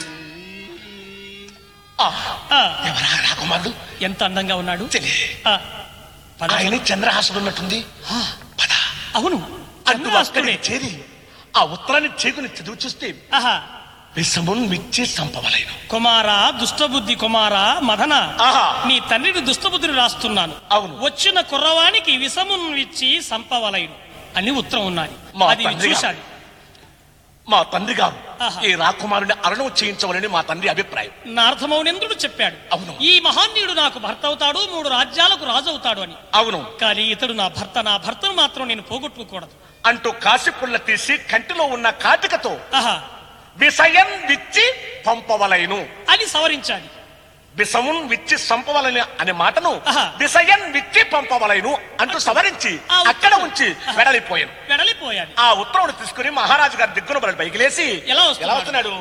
ఆ, ఆ, ఎవరా రాకుమారుడు ఎంత అందంగా ఉన్నాడు తెలియ ఆ, పద. ఆయన చంద్రహాసుడు ఉన్నట్టుంది పద అవును అంటూ అక్కడికి చేరి ఆ ఉత్తరాన్ని చేకుని చదువు చూస్తే ఆహా విషమున్ మిచ్చి సంపవలైన కుమారా దుష్టబుద్ధి కుమారా మదన ఆహా. నీ తండ్రిని దుష్టబుద్ధిని రాస్తున్నాను అవును. వచ్చిన కుర్రవానికి విషమున్ ఇచ్చి సంపవలైను అని ఉత్తరం ఉన్నది మా అది తండ్రిగా. చూశాడు మా తండ్రి గారు ఆహా. ఈ రాకుమారుని అరణం చేయించవలని మా తండ్రి అభిప్రాయం నార్థమౌనేంద్రుడు చెప్పాడు అవును. ఈ మహానీయుడు నాకు భర్త అవుతాడు మూడు రాజ్యాలకు రాజు అవుతాడు అని అవును కానీ ఇతడు నా భర్త నా భర్తను మాత్రం నేను పోగొట్టుకోకూడదు అంటూ కాసిపుల్ల తీసి కంటిలో ఉన్న కాటికతో ఆహా విషయం విచ్చి పంపవలైను అని సవరించాలి విషమున్ విచ్చి సంపవలని అనే మాటను ఆహా. విషయం విచ్చి పంపవలైను అంటూ సవరించి ఆ అక్కడ ఉంచి వెడలిపోయాను వెడలిపోయాలి ఆ ఉత్తరం తీసుకుని మహారాజు గారి దిగ్గున బలి పైకి లేసి ఎలా వస్తున్నాడు? ఎలా వస్తున్నాడు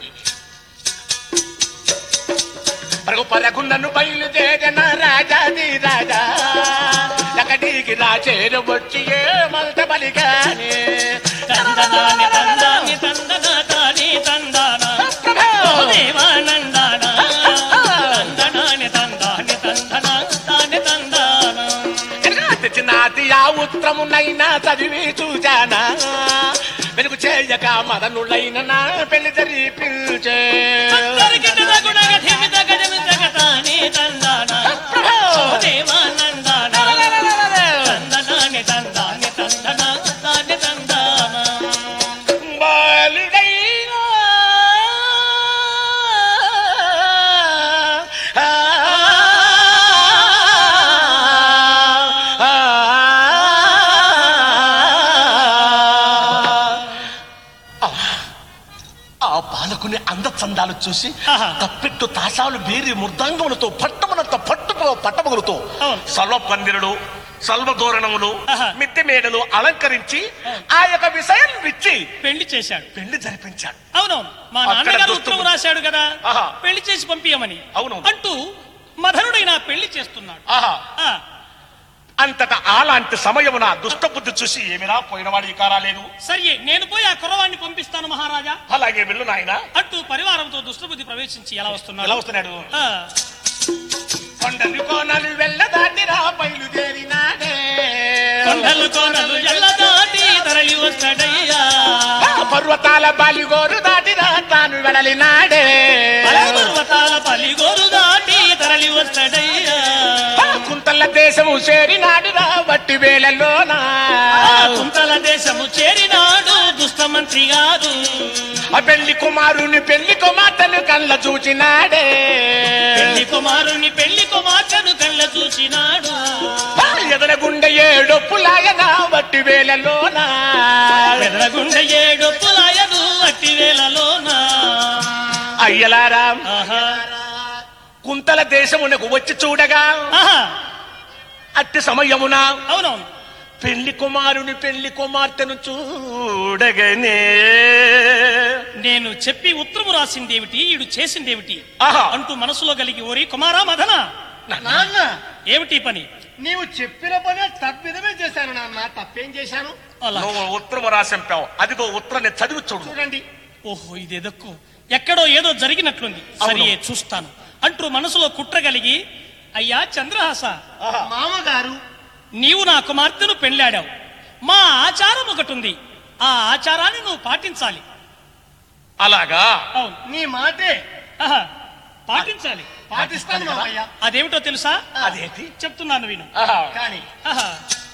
పరుగు పరకు నన్ను బయలుదేరిన రాజాది రాజా ఎక్కడికి రాచేరు వచ్చి ఏ మల్ట బలిగానే తందనాని తందాని తందన తాని తందాన ఓ దేవానందాన తందనాని తందాని తందన తాని తందాన తెచ్చినాది ఆ ఉత్తరమునైనా చదివి చూచానా వెనుక చేయక మదనులైన నా పెళ్లి జరిపించే తరిగిన గుణగ ధిమిత గజమిత తాని తందాన ఓ దేవానందాన తందనాని తందాని తందన తాని తందాన బాలుడైన ఆ బాలకుని అందచందాలు చూసి ఆహా. తప్పెట్టు తాసాలు బేరి మృదంగములతో పట్టమనంత పట్టుకో పట్టమగులతో అవును. సల్వ పందిరులు సల్వ దోరణములు ఆహా. మిద్దె మేడలు అలంకరించి ఆ యొక్క విషయం విచ్చి పెళ్లి చేశాడు పెళ్లి జరిపించాడు అవునవును మా అక్కడ నాన్నగారు దుస్తు- ఉత్తరం రాశాడు కదా ఆహా. పెళ్లి చేసి పంపించమని అవును. అంటూ మధనుడైన పెళ్లి చేస్తున్నాడు ఆహా ఆ, అంతటా అలాంటి సమయమున దుష్టబుద్ధి చూసి ఏమిరా పోయినవాడు ఈ కారా లేదు సరే నేను పోయి ఆ కుర్రవాణ్ణి పంపిస్తాను మహారాజా అలాగే వెళ్ళు నాయన అంటూ పరివారంతో దుష్టబుద్ధి ప్రవేశించి ఎలా ఎలా వస్తున్నాడు వస్తున్నాడు ఆ, కొండలు కోనలు వెళ్ళదాటిరా బయలుదేరినాడే కొండలు కోనలు ఎల్ల దాటి తరలి వస్తాడయ్యా ఆ పర్వతాల బాలిగోరు దాటిరా తాను వెడలినాడే పర్వతాల పలిగోరు దాటి తరలి వస్తాడయ్యా ఆ కుంతల దేశము చేరినాడురా వట్టి వేళలోనా ఆ కుంతల దేశము చేరినాడు దుష్టమంత్రి గారు ఆ పెళ్లి కుమారుని పెళ్లి కుమార్తెను కళ్ళ చూచినాడే పెళ్లి కుమారుని పెళ్లి కుమార్తెను కళ్ళ చూసినాడు ఆ ఎదరగుండె ఏడొప్పులాయన వట్టి వేళలోనా ఎదరగుండె ఏడొప్పులాయను అట్టి వేళలోన అయ్యలారా ఆహా కుంతల దేశమునకు వచ్చి చూడగా ఆహా అట్టి సమయమున అవునవును పెళ్లి కుమారుని పెళ్లి కుమార్తెను చూడగానే నేను చెప్పి ఉత్తరము రాసిందేమిటి ఈడు చేసిందేమిటి ఆహా. అంటూ మనసులో కలిగి ఓరి కుమారా మదన నాన్న ఏమిటి ఈ పని నీవు చెప్పిన పనే తప్పిదమే చేశాను నాన్న తప్పేం చేశాను అలా నువ్వు ఉత్తరం రాసింపావు అదిగో ఉత్తరాన్ని చదివి చూడు చూడండి ఓహో ఇదేదక్కో ఎక్కడో ఏదో జరిగినట్లుంది సరియే చూస్తాను అంటూ మనసులో కుట్ర కలిగి అయ్యా చంద్రహాస మామగారు నీవు నా కుమార్తెను పెళ్ళాడావు మా ఆచారం ఒకటి ఉంది ఆ ఆచారాన్ని నువ్వు పాటించాలి అలాగా అవును నీ మాటే ఆహా, పాటించాలి పాటిస్తాను మామయ్య అదేమిటో తెలుసా అదేంటి చెప్తున్నాను విను ఆహా. కానీ ఆహా,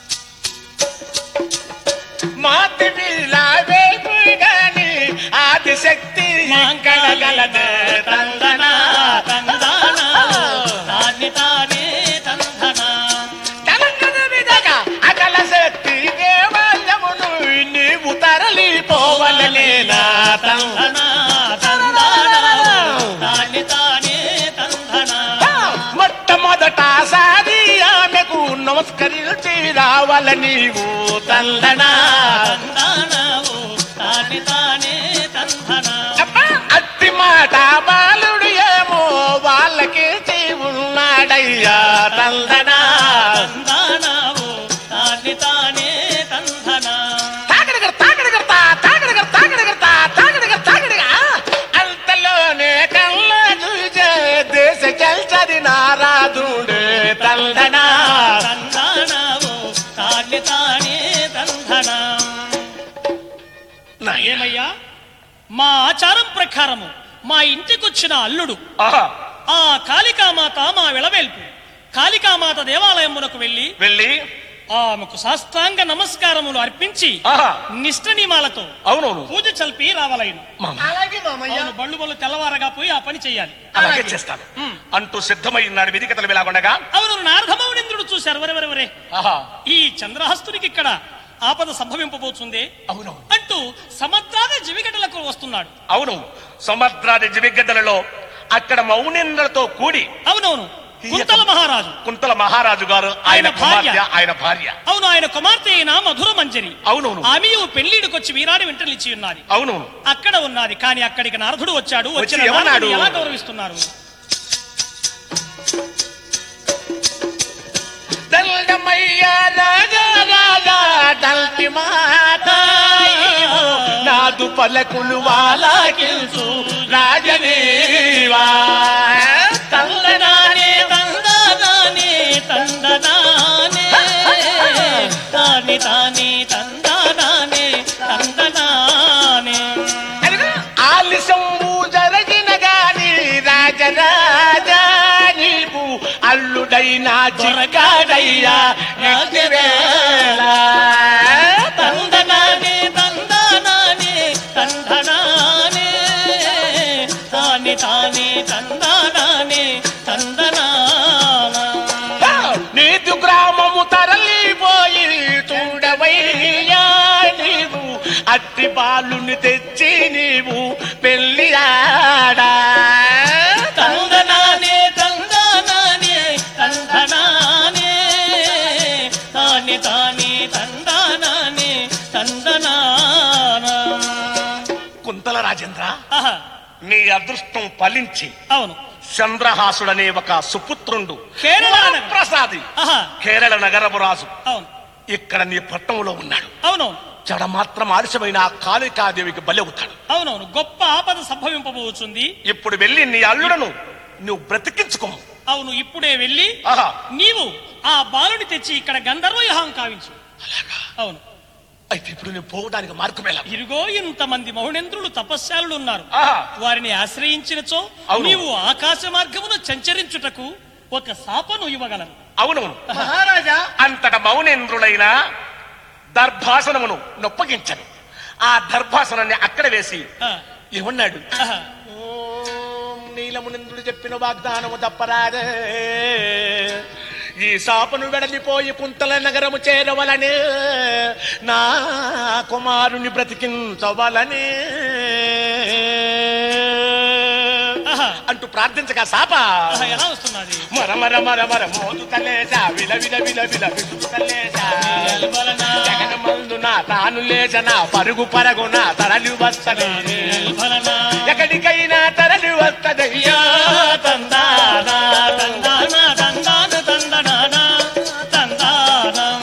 మాతి పిల్లావేపు గాని ఆదిశక్తి కడగలదు తందనా, తందనా, తాని తానే తందనా. తెలంగాణ విధగా అకల శక్తి దేవాలయమును నీవు తరలిపోవలనేనా తందనా, తందనా, తాని తానే తందనా. మొట్టమొదటసారి ఆమెకు నమస్కరించి రావాల నీవు తల్లనా తందనా, ఓ తాని తానే తందనా. అబ్బా, అట్టి మాట బాలుడు ఏమో వాళ్ళకి ఉన్నాడయ్యా తల్లనా తందనా, ఓ తాని తానే తందనా. తాగడగర తాగడగరతా తాగడగర తాగడగరతా తాగడగర తాగడగా అంతలోనే కళ్ళ చూసే దేశ చల్చది నారాదుడే తల్లనా తందనా, ఓ తాని తానే తందనా. ఏమయ్యా మా ఆచారం ప్రకారము మా ఇంటికొచ్చిన అల్లుడు ఆహా, ఆ కాళికామాత మా విളవేల్పు కాళికామాత దేవాలయమునకు వెళ్లి వెళ్ళి ఆమెకు సాష్టాంగ నమస్కారములు అర్పించి ఆహా నిష్ట నియమాలతో అవునవును పూజ చల్పి రావాలయను మామ అలాగే మామయ్య అవును బళ్ళు బళ్ళు తెల్లవారగా పోయి ఆ పని చేయాలి అలాగే చేస్తాను అంటూ సిద్ధమైనాడు విధికతలు వెలాగొండగా అవును నారదమౌనింద్రుడు చూశారు వరే వరే వరే ఆహా ఈ చంద్రహస్తునికి ఇక్కడ ఆపద సంభవింపబోతుంది అవును అంటూ సముద్రాన్ని జీవిగడ్డలకు వస్తున్నాడు అవును సముద్రాది జివిగడ్డలలో అక్కడ మౌనేంద్రతో కూడి అవునవును కుంతల మహారాజు కుంతల మహారాజు గారు ఆయన ఆయన భార్య. కుమార్తె ఆయన భార్య అవును ఆయన కుమార్తె అయిన మధుర మంజరి అవునవును ఆమెయు పెళ్లిడికొచ్చి వీరాడి వెంట నిలిచి ఉన్నది అవునవును అక్కడ ఉన్నది కానీ అక్కడికి నారదుడు వచ్చాడు వచ్చి వచ్చిన ఏమన్నాడు? నారదుడిని ఎలా గౌరవిస్తున్నారు దండమయ్య రాజా రాజా దంటి మాతాయివు నాదు పలకులు వాలాకిల్సు రాజనీవా తందనానే తందనానే తందనానే తాని తాని తందనానే తందనానే ఆలిసంబు జరగిన గాని రాజరాజా నీవు అల్లుడైనా చిరకాడయ్యా రాజవేళ తందనానే తందనానే తందనానే తాని తాని తందనానే తందనానా నీదు గ్రామము తరలిపోయి చూడవయ్యా నీవు అట్టి బాలుని తెచ్చి నీవు పెళ్లి ఆడా తందనానే తందనానే తందనానే తాని తాని తందనానే తందనానా కుంతల రాజేంద్ర ఆహా, నీ అదృష్టం ఫలించి అవును చంద్రహాసుడనే ఒక సుపుత్రుండు కేరళ నగరం. ప్రసాది ఆహా, కేరళ నగరపు రాజు అవును ఇక్కడ నీ పట్టణంలో ఉన్నాడు అవునవును జడ మాత్రం ఆలస్యమైన ఆ కాళికాదేవికి బలవుతాడు అవునవును గొప్ప ఆపద సంభవింపబోచుంది ఇప్పుడు వెళ్ళి నీ అల్లుడను నువ్వు బ్రతికించుకో అవును ఇప్పుడే వెళ్ళి ఆహా నీవు ఆ బాలుని తెచ్చి ఇక్కడ గంధర్వ యుహం కావించు అవును అయితే ఇప్పుడు నువ్వు పోవడానికి మార్గం ఎలా ఇరుగో ఇంతమంది మౌనేంద్రులు తపస్యాలు ఉన్నారు ఆహా వారిని ఆశ్రయించినచో అవును. నీవు ఆకాశ మార్గమును సంచరించుటకు ఒక శాపను ఇవ్వగలను అవునవును మహారాజా అంతట మౌనేంద్రుడైన దర్భాసనమును నొప్పగించను ఆ దర్భాసనాన్ని అక్కడ వేసి ఆ, ఏమన్నాడు ఆహా. ఓం నీలమునింద్రుడు చెప్పిన వాగ్దానము తప్పరాదే ఈ శాపను వెడలిపోయి కుంతల నగరము చేరవలనే నా కుమారుని బ్రతికించవలనే ఆహా. అంటూ ప్రార్థించగా శాప ఆహా, ఎలా వస్తున్నది మర మర మర మర మోదు తల్లేసా విల విల విల విల విసుగు తల్లేసా నిల్వలన, జగనమందున తాను లేచన పరుగు పరుగున తరలి వస్తది నిల్వలన, ఎక్కడికైనా తరలి వస్తదయ్యా తందాన, తందాన, తందాన, తందనాన, తందానం.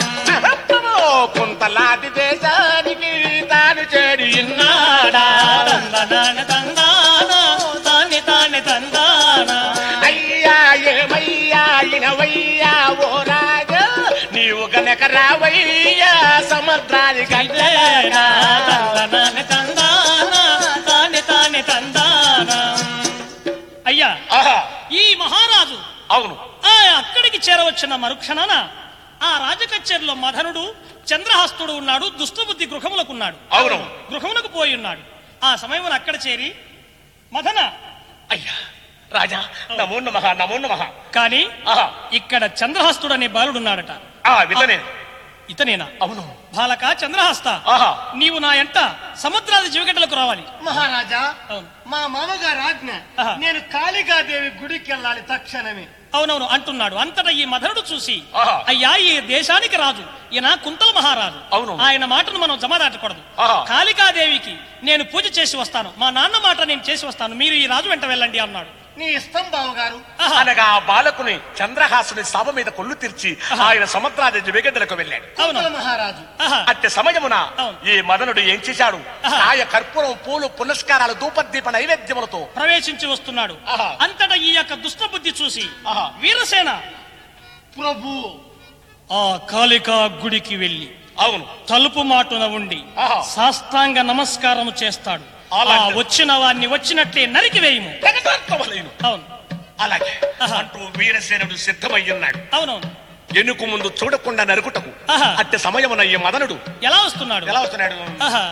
కుంతలాది దేశానికి తాను చేరి నాడా, తందనాన, తందాన, తాని తాని తందాన. అయ్యా ఏమయ్యా ఇనవయ్యా ఓ రాజా నీవు గనక రావయ్యా సముద్రానికి ఇదేనా, తందనాన, తందాన, తాని తాని తందాన. అయ్యా ఆహా, ఈ మహారాజు అవును ఆ అక్కడికి చేరవచ్చిన మరుక్షణాన ఆ రాజకచ్చేరిలో మదనుడు చంద్రహస్తుడు ఉన్నాడు దుష్టబుద్ధి గృహములకున్నాడు అవును గృహమునకు పోయి ఉన్నాడు ఆ సమయమున అక్కడ చేరి మదన అయ్యా రాజా నమో నమ నమో నమ కాని ఆహా ఇక్కడ చంద్రహస్తుడు అనే బాలుడున్నాడట ఆ వితనే ఇతనేనా అవును బాలక చంద్రహస్త ఆహా నీవు నా ఎంట సముద్రాది జీవగడ్డలకు రావాలి మహారాజా అవును మా మామగారు ఆజ్ఞ ఆహా. నేను కాళికాదేవి గుడికి వెళ్ళాలి తక్షణమే అవునవును అంటున్నాడు అంతటా ఈ మధనుడు చూసి ఆహా. అయ్యా ఈ దేశానికి రాజు ఈయన కుంతల మహారాజు అవును. ఆయన మాటను మనం జమదాటకూడదు ఆహా. కాళికాదేవికి నేను పూజ చేసి వస్తాను మా నాన్న మాట నేను చేసి వస్తాను మీరు ఈ రాజు వెంట వెళ్ళండి అన్నాడు నీ ఇష్టం బావగారు ఆహా. అనగా ఆ బాలకుని చంద్రహాసుని సభ మీద కొల్లు తెరిచి ఆయన సముద్రాది జివిగడ్డలకు వెళ్ళాడు అవును కుంతల మహారాజు ఆహా. అట్టి సమయమున అవును. ఈ మదనుడు ఏం చేశాడు ఆహా. కాయ కర్పూరం పూలు పునస్కారాలు ధూపదీప నైవేద్యములతో ప్రవేశించి వస్తున్నాడు ఆహా. అంతటా ఈ యొక్క దుష్టబుద్ధి చూసి ఆహా. వీరసేన ప్రభు ఆ కాళికా గుడికి వెళ్ళి అవును తలుపు మాటున ఉండి ఆహా. సాష్టాంగ నమస్కారం చేస్తాడు ఆ అలాంటి- వచ్చిన వారిని వచ్చినట్లే నరికివేయము తెగదొక్కవలేను. అవును అలాగే ఆహా. అంటూ వీరసేనుడు సిద్ధమై ఉన్నాడు అవునవును ఎనుకు ముందు చూడకుండా నరుకుటకు ఆహా. అట్టి సమయమున ఈ మదనుడు ఎలా వస్తున్నాడు ఎలా వస్తున్నాడు ఆహా.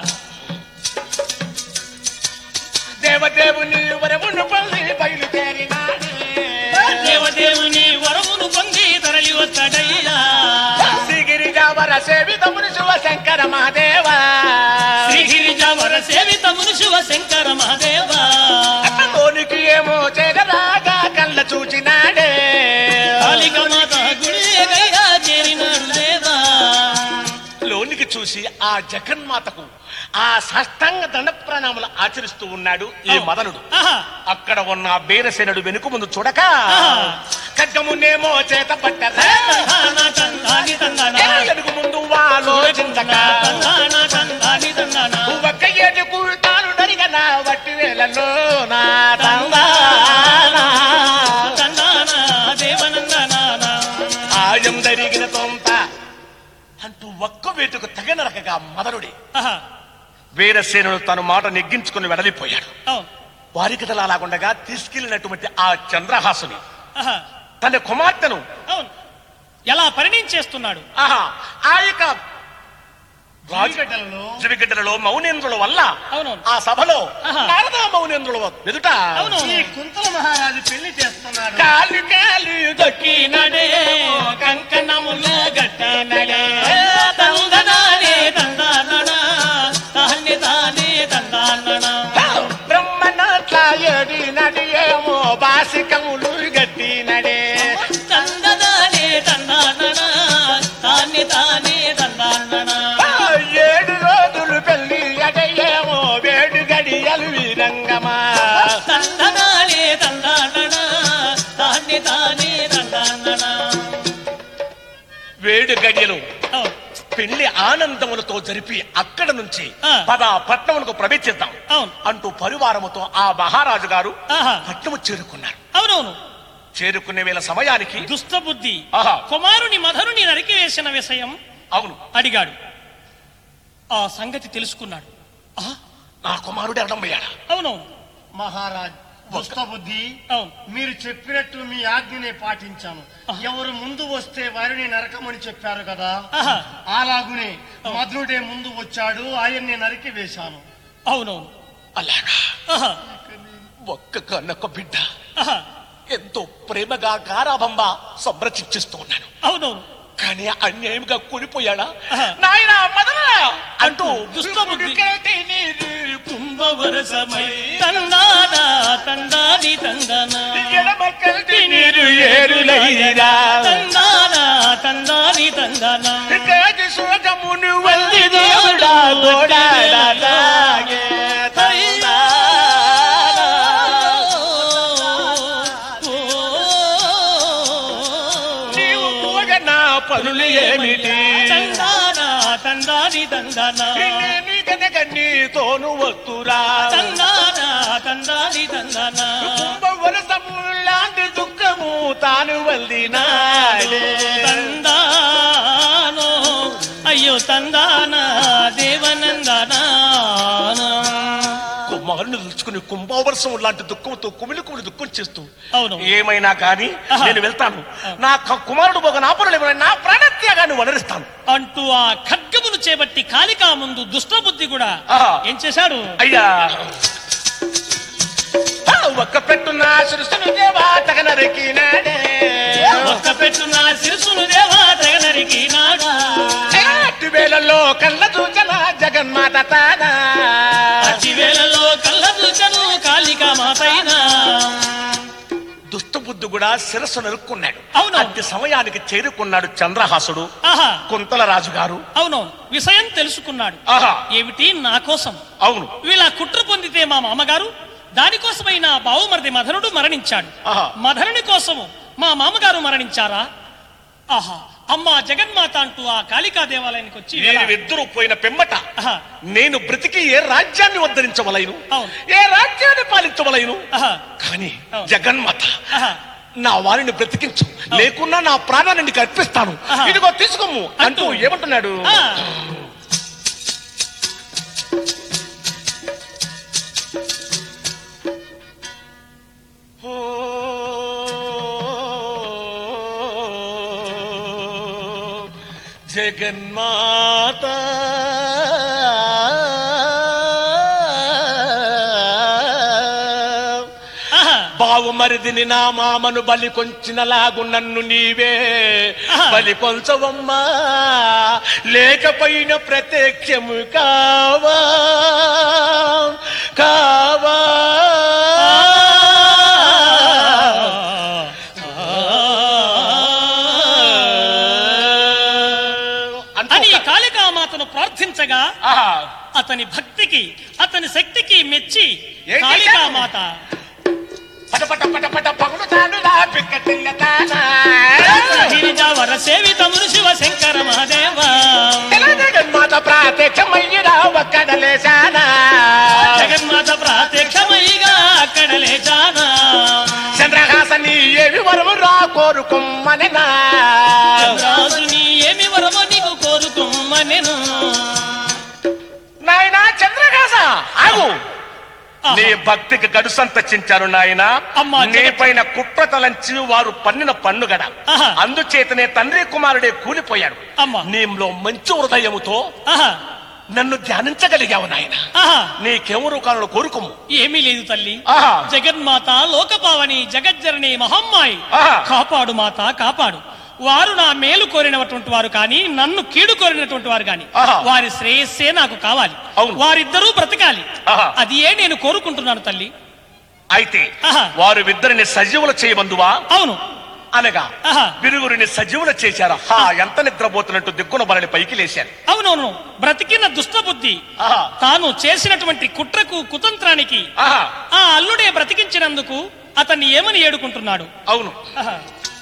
దేవదేవుని వరమును పల్లి బయలుదేరినాడే దేవదేవుని వరమును పొంది తరలి వచ్చాడయ్యా శ్రీగిరిజావర సేవితముని శివ శంకర మహాదేవ శ్రీగిరిజావర సేవితమును శివ శంకర మహాదేవ లోనికి ఏమో చేరరాగా కళ్ళ చూచినాడే కాళిక మాత గుడి ఎగైరా చేరినాడు దేవా లోనికి చూసి ఆ జగన్మాతకు ఆ సాష్టాంగ దండ ప్రణామాలు ఆచరిస్తూ ఉన్నాడు ఈ మదనుడు ఆహా. అక్కడ ఉన్న ఆ బీరసేనుడు వెనుక ముందు చూడక ఆహా. ఖడ్గమునేమో చేత పట్టరా తందాన తందాని తందాన వెనుక ముందు ఆలోచించక తందాన తందాని తందాన ఒక్క ఏడుకు తాను నరిగన వట్టి వేలలో నా తందానా తందాన దేవనందనాన ఆయం జరిగిన తొంత అంటూ ఒక్క వేటుకు తగనరకగా మదనుడి ఆహా. వీరసేనుడు తన మాట నెగ్గించుకుని వెడలిపోయాడు అవును వారికి అలాగుండగా తీసుకెళ్లినటువంటి ఆ చంద్రహాసుని ఆహా. తన కుమార్తెను అవును ఎలా పరిణించేస్తున్నాడు ఆహా ఆ యొక్క రాజు రాజగడ్డలలో జీవిగడ్డలలో మౌనేంద్రుల వల్ల అవునవును. ఆ సభలో ఆహా. నారద మౌనేంద్రుల ఎదుట అవును. ఈ కుంతల మహారాజు పెళ్లి చేస్తున్నాడు కాలు కాలు దొక్కినడే కంకణముల గట్టనడే తందనానే తందానన తాన్ని తానే తందానన బ్రహ్మనాట్ల ఏడి నడియేమో బాసికములు గట్టినడే తందనానే తందానన తాన్ని తానే తందానన ఆ, ఏడు రోజులు పెళ్లి అడయేమో వేడు గడియలు వీరంగమా తందనానే తందానన తాన్ని తానే తందానన వేడు గడియలు అవును పెళ్లి ఆనందములతో జరిపి అక్కడ నుంచి ఆ. పద పట్టణములకు ప్రవేశిద్దాం అవును అంటూ పరివారముతో ఆ మహారాజు గారు ఆహా పట్టణము చేరుకున్నారు అవునవును చేరుకునే వేళ సమయానికి దుష్టబుద్ధి ఆహా. కుమారుని మధురుని నరికివేసిన విషయం అవును అడిగాడు ఆ సంగతి తెలుసుకున్నాడు ఆ, నా కుమారుడు అడంబయ్యాడా అవునవును మహారాజ్ దుష్టబుద్ధి అవును మీరు చెప్పినట్టు మీ ఆజ్ఞనే పాటించాను ఎవరు ముందు వస్తే వారిని నరకమని చెప్పారు కదా ఆహా అలాగునే మధురుడే ముందు వచ్చాడు ఆయన్ని నరికి వేశాను అవునవును అలాగా ఆహా ఒక్క కన్నొక్క బిడ్డ ఆహా ఎంతో ప్రేమగా గారాభంగా సంరక్షిస్తూ ఉన్నాను అవునవును కానీ అన్యాయంగా కూలిపోయాడా ఆహా. నాయన మదన అంటూ దుష్టబుద్ధి. ఉడికేటి నీరు కుంభవరసమై తందానా తందాని తందన ఎడమ కంటి నీరు ఏరులైరా తందాన తందాని తందన కాటి సోగమును వల్లి దేవుడా తోడాడలాగే నీవు పోగ నా పనులు ఏమిటి తందాన తందాని తందన నేను కనుక నీతోను వస్తురా తందాన తందాని తందన కుంభవరసము లాంటి దుఃఖము తాను వల్లినాడే తందానో అయ్యో తందాన దేవనందనా కుమారుని తెలుసుకుని కుంభవరసం లాంటి దుఃఖంతో కుమిలి కుమిలి దుఃఖం చేస్తూ అవును. ఏమైనా కానీ ఆహా. నేను వెళ్తాను నా క- కుమారుడు పోగ నా పనులు ఏమైనా నా ప్రాణత్యాగాన్ని వనరిస్తాను అంటూ ఆ ఖడ్గమును చేపట్టి కాలికా ముందు దుష్టబుద్ధి కూడా ఆహా. ఏం చేశాడు అయ్యా ఆ, ఒక్క పెట్టు నా సృష్టిని దేవా తగనరికినాడే ఒక్క పెట్టు నా శిరసును దేవా తెగనరికి నాడు అట్టి వేళల్లో కళ్ళ చూచన జగన్మాత తానా అట్టి వేళలో కళ్ళ చూచను కాళికా మాతైనా దుష్టబుద్ధి కూడా శిరస్సు నరుక్కున్నాడు అవును. అట్టి సమయానికి చేరుకున్నాడు చంద్రహాసుడు ఆహా కుంతల రాజు గారు అవునవును విషయం తెలుసుకున్నాడు ఆహా ఏమిటి నా కోసం అవును వీళ్ళ కుట్ర పొందితే మా మామగారు దానికోసమై నా బావుమరిది మధనుడు మరణించాడు ఆహా. మధనుని కోసము మా మామగారు మరణించారా ఆహా అమ్మా జగన్మాత అంటూ ఆ కాళికా దేవాలయానికి వచ్చి వేళ- వీరిద్దరూ పోయిన పిమ్మట ఆహా, నేను బ్రతికి ఏ రాజ్యాన్ని ఉద్ధరించవలైను అవును. ఏ రాజ్యాన్ని పాలించవలైను ఆహా, కానీ అవును. జగన్మాత ఆహా. నా వారిని బ్రతికించు లేకున్నా నా ప్రాణాన్ని నీకు అర్పిస్తాను ఆహా. ఇదిగో తీసుకోము అంటూ అంటూ. ఏమంటున్నాడు ఆ, ఓ జగన్మాత ఆహా. బావు మరిదిని నా మామను బలి కొంచిన లాగు నన్ను నీవే ఆహా. బలి కొంచవమ్మా లేకపోయిన ప్రత్యక్షము కావా కావా అంటూ అని కాళికామాతను ప్రార్థించగా ఆహా. అతని భక్తికి అతని శక్తికి మెచ్చి ఏం కాళికామాత పట పట పట పట పగులు తానులా పిక్క తిల్లతానా గిరిజా వర సేవితమును శివ శంకర మహాదేవ జగన్మాత ప్రాత్యక్షమయ్యిరా ఒక్కడలేశానా జగన్మాత ప్రాత్యక్షమయ్యగా అక్కడ లేచానా చంద్రహాసని ఏవి వరము రా కోరుకుమ్మనెనా రాజుని ఏమి వరమో నీకు కోరుకోమనెను నాయనా చంద్రహాస ఆగు ఆహా. నీ భక్తికి గడు సంతచించారు నాయన అమ్మా, నీ జగత్- పైన కుట్ర తలంచి వారు పన్నిన పన్నుగడ ఆహా. అందుచేతనే తండ్రి కుమారుడే కూలిపోయాడు అమ్మా. నీలో మంచి హృదయముతో ఆహా నన్ను ధ్యానించగలిగావు నాయన ఆహా నీకెవరు కాలను కోరుకోము ఏమీ లేదు తల్లి ఆహా. జగన్మాత లోకపావని జగజ్జరణి మహమ్మాయి ఆహా. కాపాడు మాత కాపాడు వారు నా మేలు కోరినటువంటి వారు కానీ నన్ను కీడు కోరినటువంటి వారు కానీ ఆహా. వారి శ్రేయస్సే నాకు కావాలి అవును. వారిద్దరూ బ్రతకాలి ఆహా. అది ఏ నేను కోరుకుంటున్నాను తల్లి అయితే ఆహా. వారు ఇద్దరిని సజీవులు చేయబందువా అవును అనగా ఆహా. విరుగురిని సజీవులు చేశారు హా ఎంత నిద్రపోతున్నట్టు దిక్కున బలని పైకి లేశారు అవునవును బ్రతికిన దుష్టబుద్ధి ఆహా. తాను చేసినటువంటి కుట్రకు కుతంత్రానికి ఆహా ఆ అల్లుడే బ్రతికించినందుకు అతన్ని ఏమని ఏడుకుంటున్నాడు అవును ఆహా.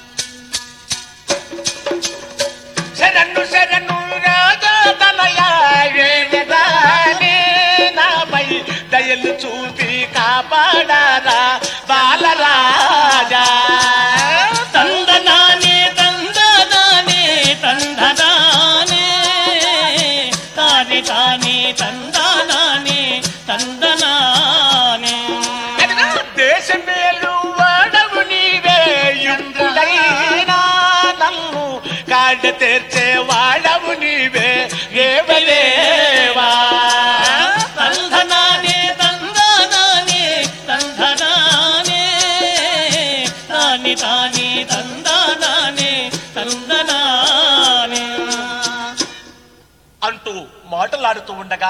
శరణు శరణు రాజా తనయ వేయదాని నాపై దయలు చూపి కాపాడారా బాలరాజా తందనానే తందనానే తందనానే తానే తానే తందనానే తందనానే అదిగో దేశమేలు వాడవు నీవే యుద్ధుడైనా నన్ను కాడ తెర్చే వాడవు నీవే దేవదేవా తందనానే తందనానే తందనానే తానే తానే తందనానే తందనానే అంటూ మాటలాడుతూ ఉండగా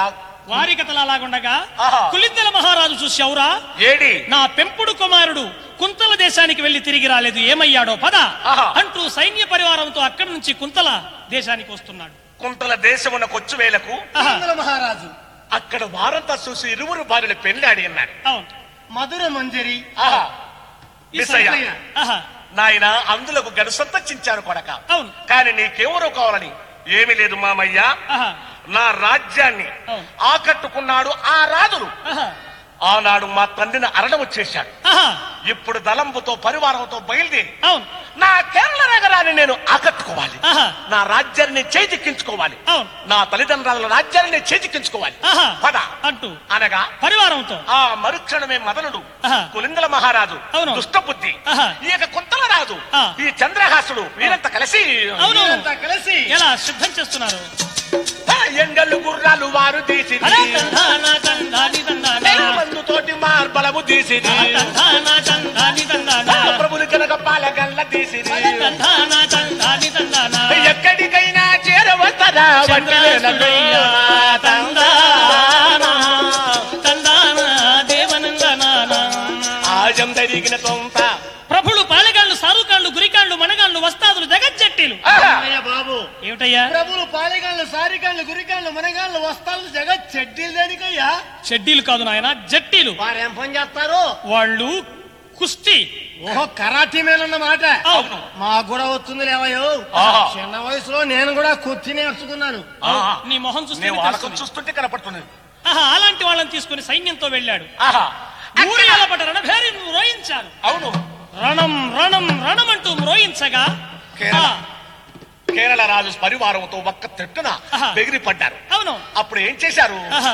వారి కథలు అలాగుండగా ఆహా. కులిద్దల మహారాజు చూశావురా ఏడి నా పెంపుడు కుమారుడు కుంతల దేశానికి వెళ్లి తిరిగి రాలేదు ఏమయ్యాడో పద ఆహా. అంటూ సైన్య పరివారంతో అక్కడి నుంచి కుంతల దేశానికి వస్తున్నాడు కుంతల దేశమున కొచ్చు వేలకు ఆహా. కుందల మహారాజు అక్కడ వారంతా చూసి ఇరువురు భార్యలు పెళ్ళాడి అన్నాడు అవును మధుర మంజరి ఆహా ఈ మిస్సయ్య. సంగతి- ఆహా. నాయన అందులకు గడుసంతచించాను కొడక అవును. కానీ నీకెవరో కావాలని ఏమీ లేదు మామయ్య ఆహా. నా రాజ్యాన్ని అవును. ఆకట్టుకున్నాడు ఆ రాజులు ఆహా. ఆనాడు మా తండ్రిని అరణము చేశాడు ఆహా. ఇప్పుడు దళంబుతో పరివారంతో బయలుదేరి అవును నా కేరళ నగరాన్ని నేను ఆకట్టుకోవాలి ఆహా. నా రాజ్యాన్ని నేను చేజిక్కించుకోవాలి అవును. నా తల్లిదండ్రుల రాజ్యాన్ని నేను చేజిక్కించుకోవాలి ఆహా. పద అంటూ అనగా పరివారంతో ఆ మరుక్షణమే మదనుడు ఆహా. కులిందల మహారాజు అవును. దుష్టబుద్ధి ఆహా. ఈ యొక్క కుంతల రాజు ఆ. ఈ చంద్రహాసుడు వీరంతా కలిసి అవును వీరంతా కలిసి ఎలా సిద్ధం చేస్తున్నారు ఆ ఎండలు గుర్రాలు వారు తీసి అలా తందాన తందాని తందాన. మందుతోటి మార్బలము తీసి తందాన తందాని తందాన. ప్రభులు కనుక పాలగల్ల తీసి తందాన తందాని తందాన. ఎక్కడికైనా చేరవస్తారా చంద్రశుడయ్య తందాన. తందాన దేవనందనాన. ఆజం జరిగిన తొంత ప్రభులు పాలెగాళ్ళు సారుకాళ్ళు గురికాళ్ళు మనగాళ్ళు వస్తాదులు జగజ్జట్టీలు అన్నయ్య బాబు ఏమిటయ్యా ప్రభులు పాలిగాళ్ళు సారిగాళ్ళు గురిగాళ్ళు మనగాళ్ళు వస్తాలు జగత్ చెడ్డీలు దేనికయ్యా షెడ్డీలు కాదు నాయన జట్టీలు వారేం పని చేస్తారు వాళ్ళు కుస్తీ ఓహో కరాటీ మేనన్నమాట అవును. మాకు కూడా వస్తుంది లేవయో ఆహా. చిన్న వయసులో నేను కూడా కుర్చీ నేర్చుకున్నాను ఆహా. నీ మొహం చూస్తే నేను వాళ్ళకు తెలుస్తుంది. చూస్తుంటే కనపడుతున్నది ఆహా, అలాంటి వాళ్ళని తీసుకుని సైన్యంతో వెళ్ళాడు ఆహా ఊరి అలపట రణభేరి మ్రోయించారు అవును రణం రణం రణం అంటూ మ్రోయించగా కేరళ. ఆ, కేరళ రాజు పరివారంతో ఒక్క తెట్టున ఆహా. బెగిరి పడ్డారు అవును అప్పుడు ఏం చేశారు ఆహా.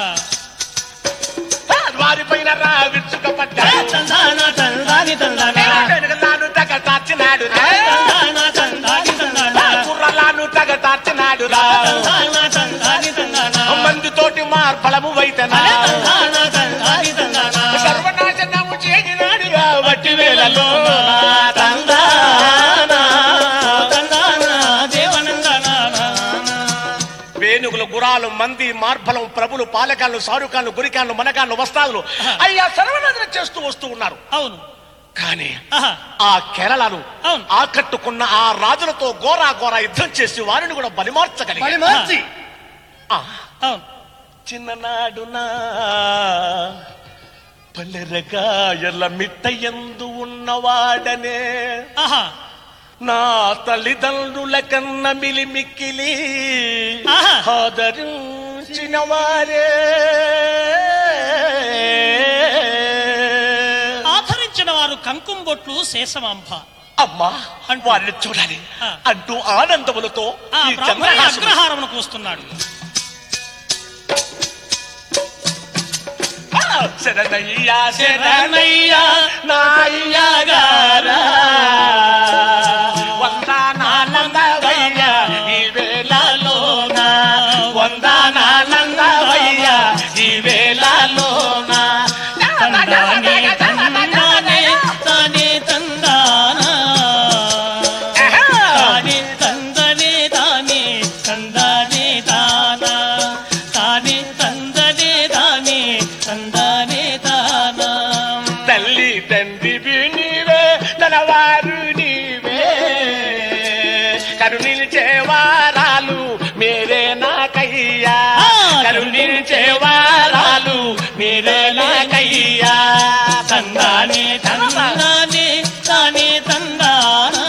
వారిపైన రా విరుచుక ఆ, పడ్డారు తందాన తందాని తందాన. వెనుకలాను తగ తార్చినాడు రా. తందాన తందాని తందాన. కుర్రలాను తగ తార్చినాడు రా. తందాన తందాని తందాన. మందుతోటి మార్బలము వైతనా అరే తందాన తందాని తందాన. సర్వనాశనము చేసినాడు రా వట్టి వేళలో తందాన తందాన దేవనందనాన. వేణుగులు గురాలు మంది మార్బలం ప్రభులు పాలకాళ్ళు సారుకాళ్ళు గురికాళ్ళు మనకాళ్ళు వస్తాదులు అయ్యా సర్వనాశనం చేస్తూ వస్తూ ఉన్నారు అవును కానీ ఆహా. ఆ కేరళను అవును. ఆకట్టుకున్న ఆ రాజులతో ఘోరా ఘోరా యుద్ధం చేసి వారిని కూడా పని బలిమార్చగలిగారు మార్చి ఆ, అవును చిన్ననాడునా పల్లెరగాయల మిట్టయందు ఉన్నవాడనే ఆహా నా తల్లిదండ్రుల కన్న మిలిమిక్కిలి ఆహా. ఆదరించిన వారే ఆచరించిన వారు కంకుం బొట్లు శేషమాంబ అమ్మా అంటూ. వారిని చూడాలి ఆ. అంటూ ఆనందములతో ఆ ఈ బ్రాహ్మణ చంద్రహాసుడు అగ్రహారమునకు వస్తున్నాడు ఆ, శరణయ్యా శరణయ్యా, నా అయ్యగారా వందనాలందవయ్యా ఈ వేళలోన వందనాలందవయ్యా ఈ వేళలోన తందానే తందానే తానే తందానా తానే తందనే తానే తందానే తానా తానే తందనే తానే తందానే తానా తల్లి తండ్రి నీవే తనవారు నీవే కరుణించే వారాలు మీరే నాకయ్యా ఆ, కరుణించే వారాలు మీరే నాకయ్యా తందానే తందానే తానే తందానా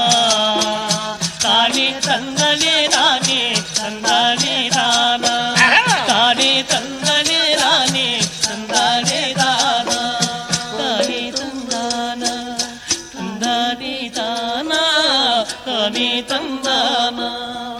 తానే తందనే తానే తందానే తానా తానే తందనే తానే తందానే తానా తానే తందానా తందానే తానా తానే తందానా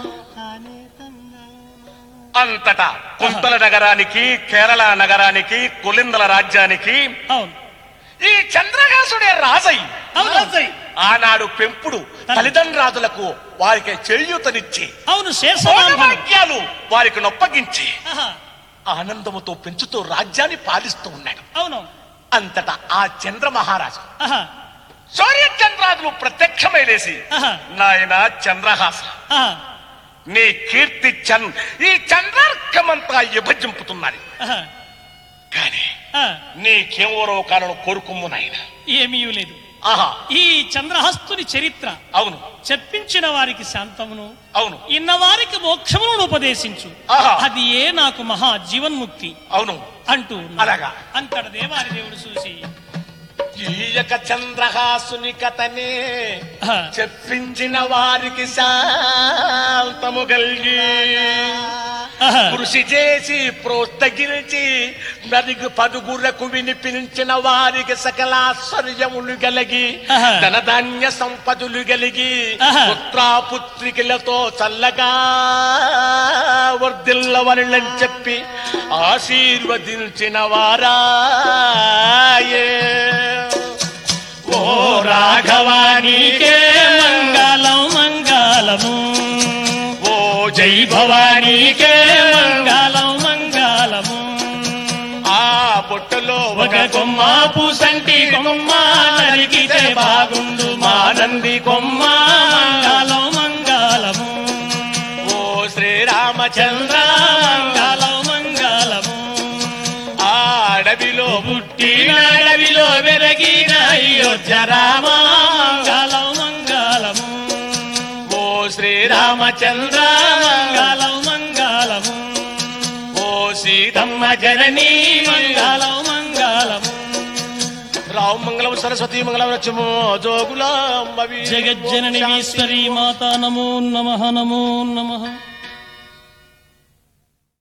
అంతటా కుంతల నగరానికి కేరళ నగరానికి కులిందల రాజ్యానికి అవును ఈ చంద్రహాసుడే రాజై అవును రాజై. ఆనాడు పెంపుడు తల్లిదండ్రులకు వారికి చేయూతనిచ్చి అవును శేషమాంబను వాక్యాలు వారికి నొప్పగించి ఆహా, ఆనందముతో పెంచుతూ రాజ్యాన్ని పాలిస్తూ ఉన్నాడు అవును అంతటా ఆ చంద్ర మహారాజు ఆహా, సూర్య చంద్రాదులు ప్రత్యక్షమై లేసి ఆహా, నాయన చంద్రహాస ఆహా. నీ కీర్తి చన్ ఈ చంద్రార్కమంతా విభజింపుతున్నది ఆహా, కానీ ఆ, నీకెవరో కారణం కోరుకుమ్ము నాయన ఏమీ లేదు ఆహా ఈ చంద్రహస్తుని చరిత్ర అవును చెప్పించిన వారికి శాంతమును అవును ఇన్న వారికి మోక్షమును ఉపదేశించు ఆహా. అది ఏ నాకు మహా జీవన్ముక్తి అవును అంటూ ఉన్నాడు. అలాగా. అంతట దేవారి దేవుడు చూసి ఈయక చంద్రహాసుని కథనే ఆహా, చెప్పించిన వారికి శాంతము కలిగి ఆహా, కృషి చేసి ప్రోత్సహించి నలుగు పదుగురకు వినిపించిన వారికి సకలాశ్వర్యములు కలిగి ఆహా. ధనధాన్య సంపదలు కలిగి ఆహా. పుత్రాపుత్రికలతో చల్లగా వర్ధిల్లవలని చెప్పి ఆశీర్వదించిన వారాయే ఓ రాఘవానికే మంగళం మంగళము ఓ జై భవానీకే మంగళం మంగళము ఆ పొట్టలో ఒక కొమ్మ పూసంటి కొమ్మ నరికితే బాగుండు మానంది కొమ్మ మంగళం మంగళము ఓ శ్రీరామచంద్ర మంగళం మంగళము ఆ అడవిలో పుట్టిన అడవిలో వెరగిన అయోధ్య రామ మంగళం మంగళము ఓ శ్రీరామచంద్ర మంగళం మంగళము ఓ సీతమ్మ తమ్మ జననీ మంగళం మంగళము రావు మంగళం సరస్వతి మంగళం రచము జోగులాంబవి జగజ్జనని ఈశ్వరీ మాతా నమో నమ నమో నమ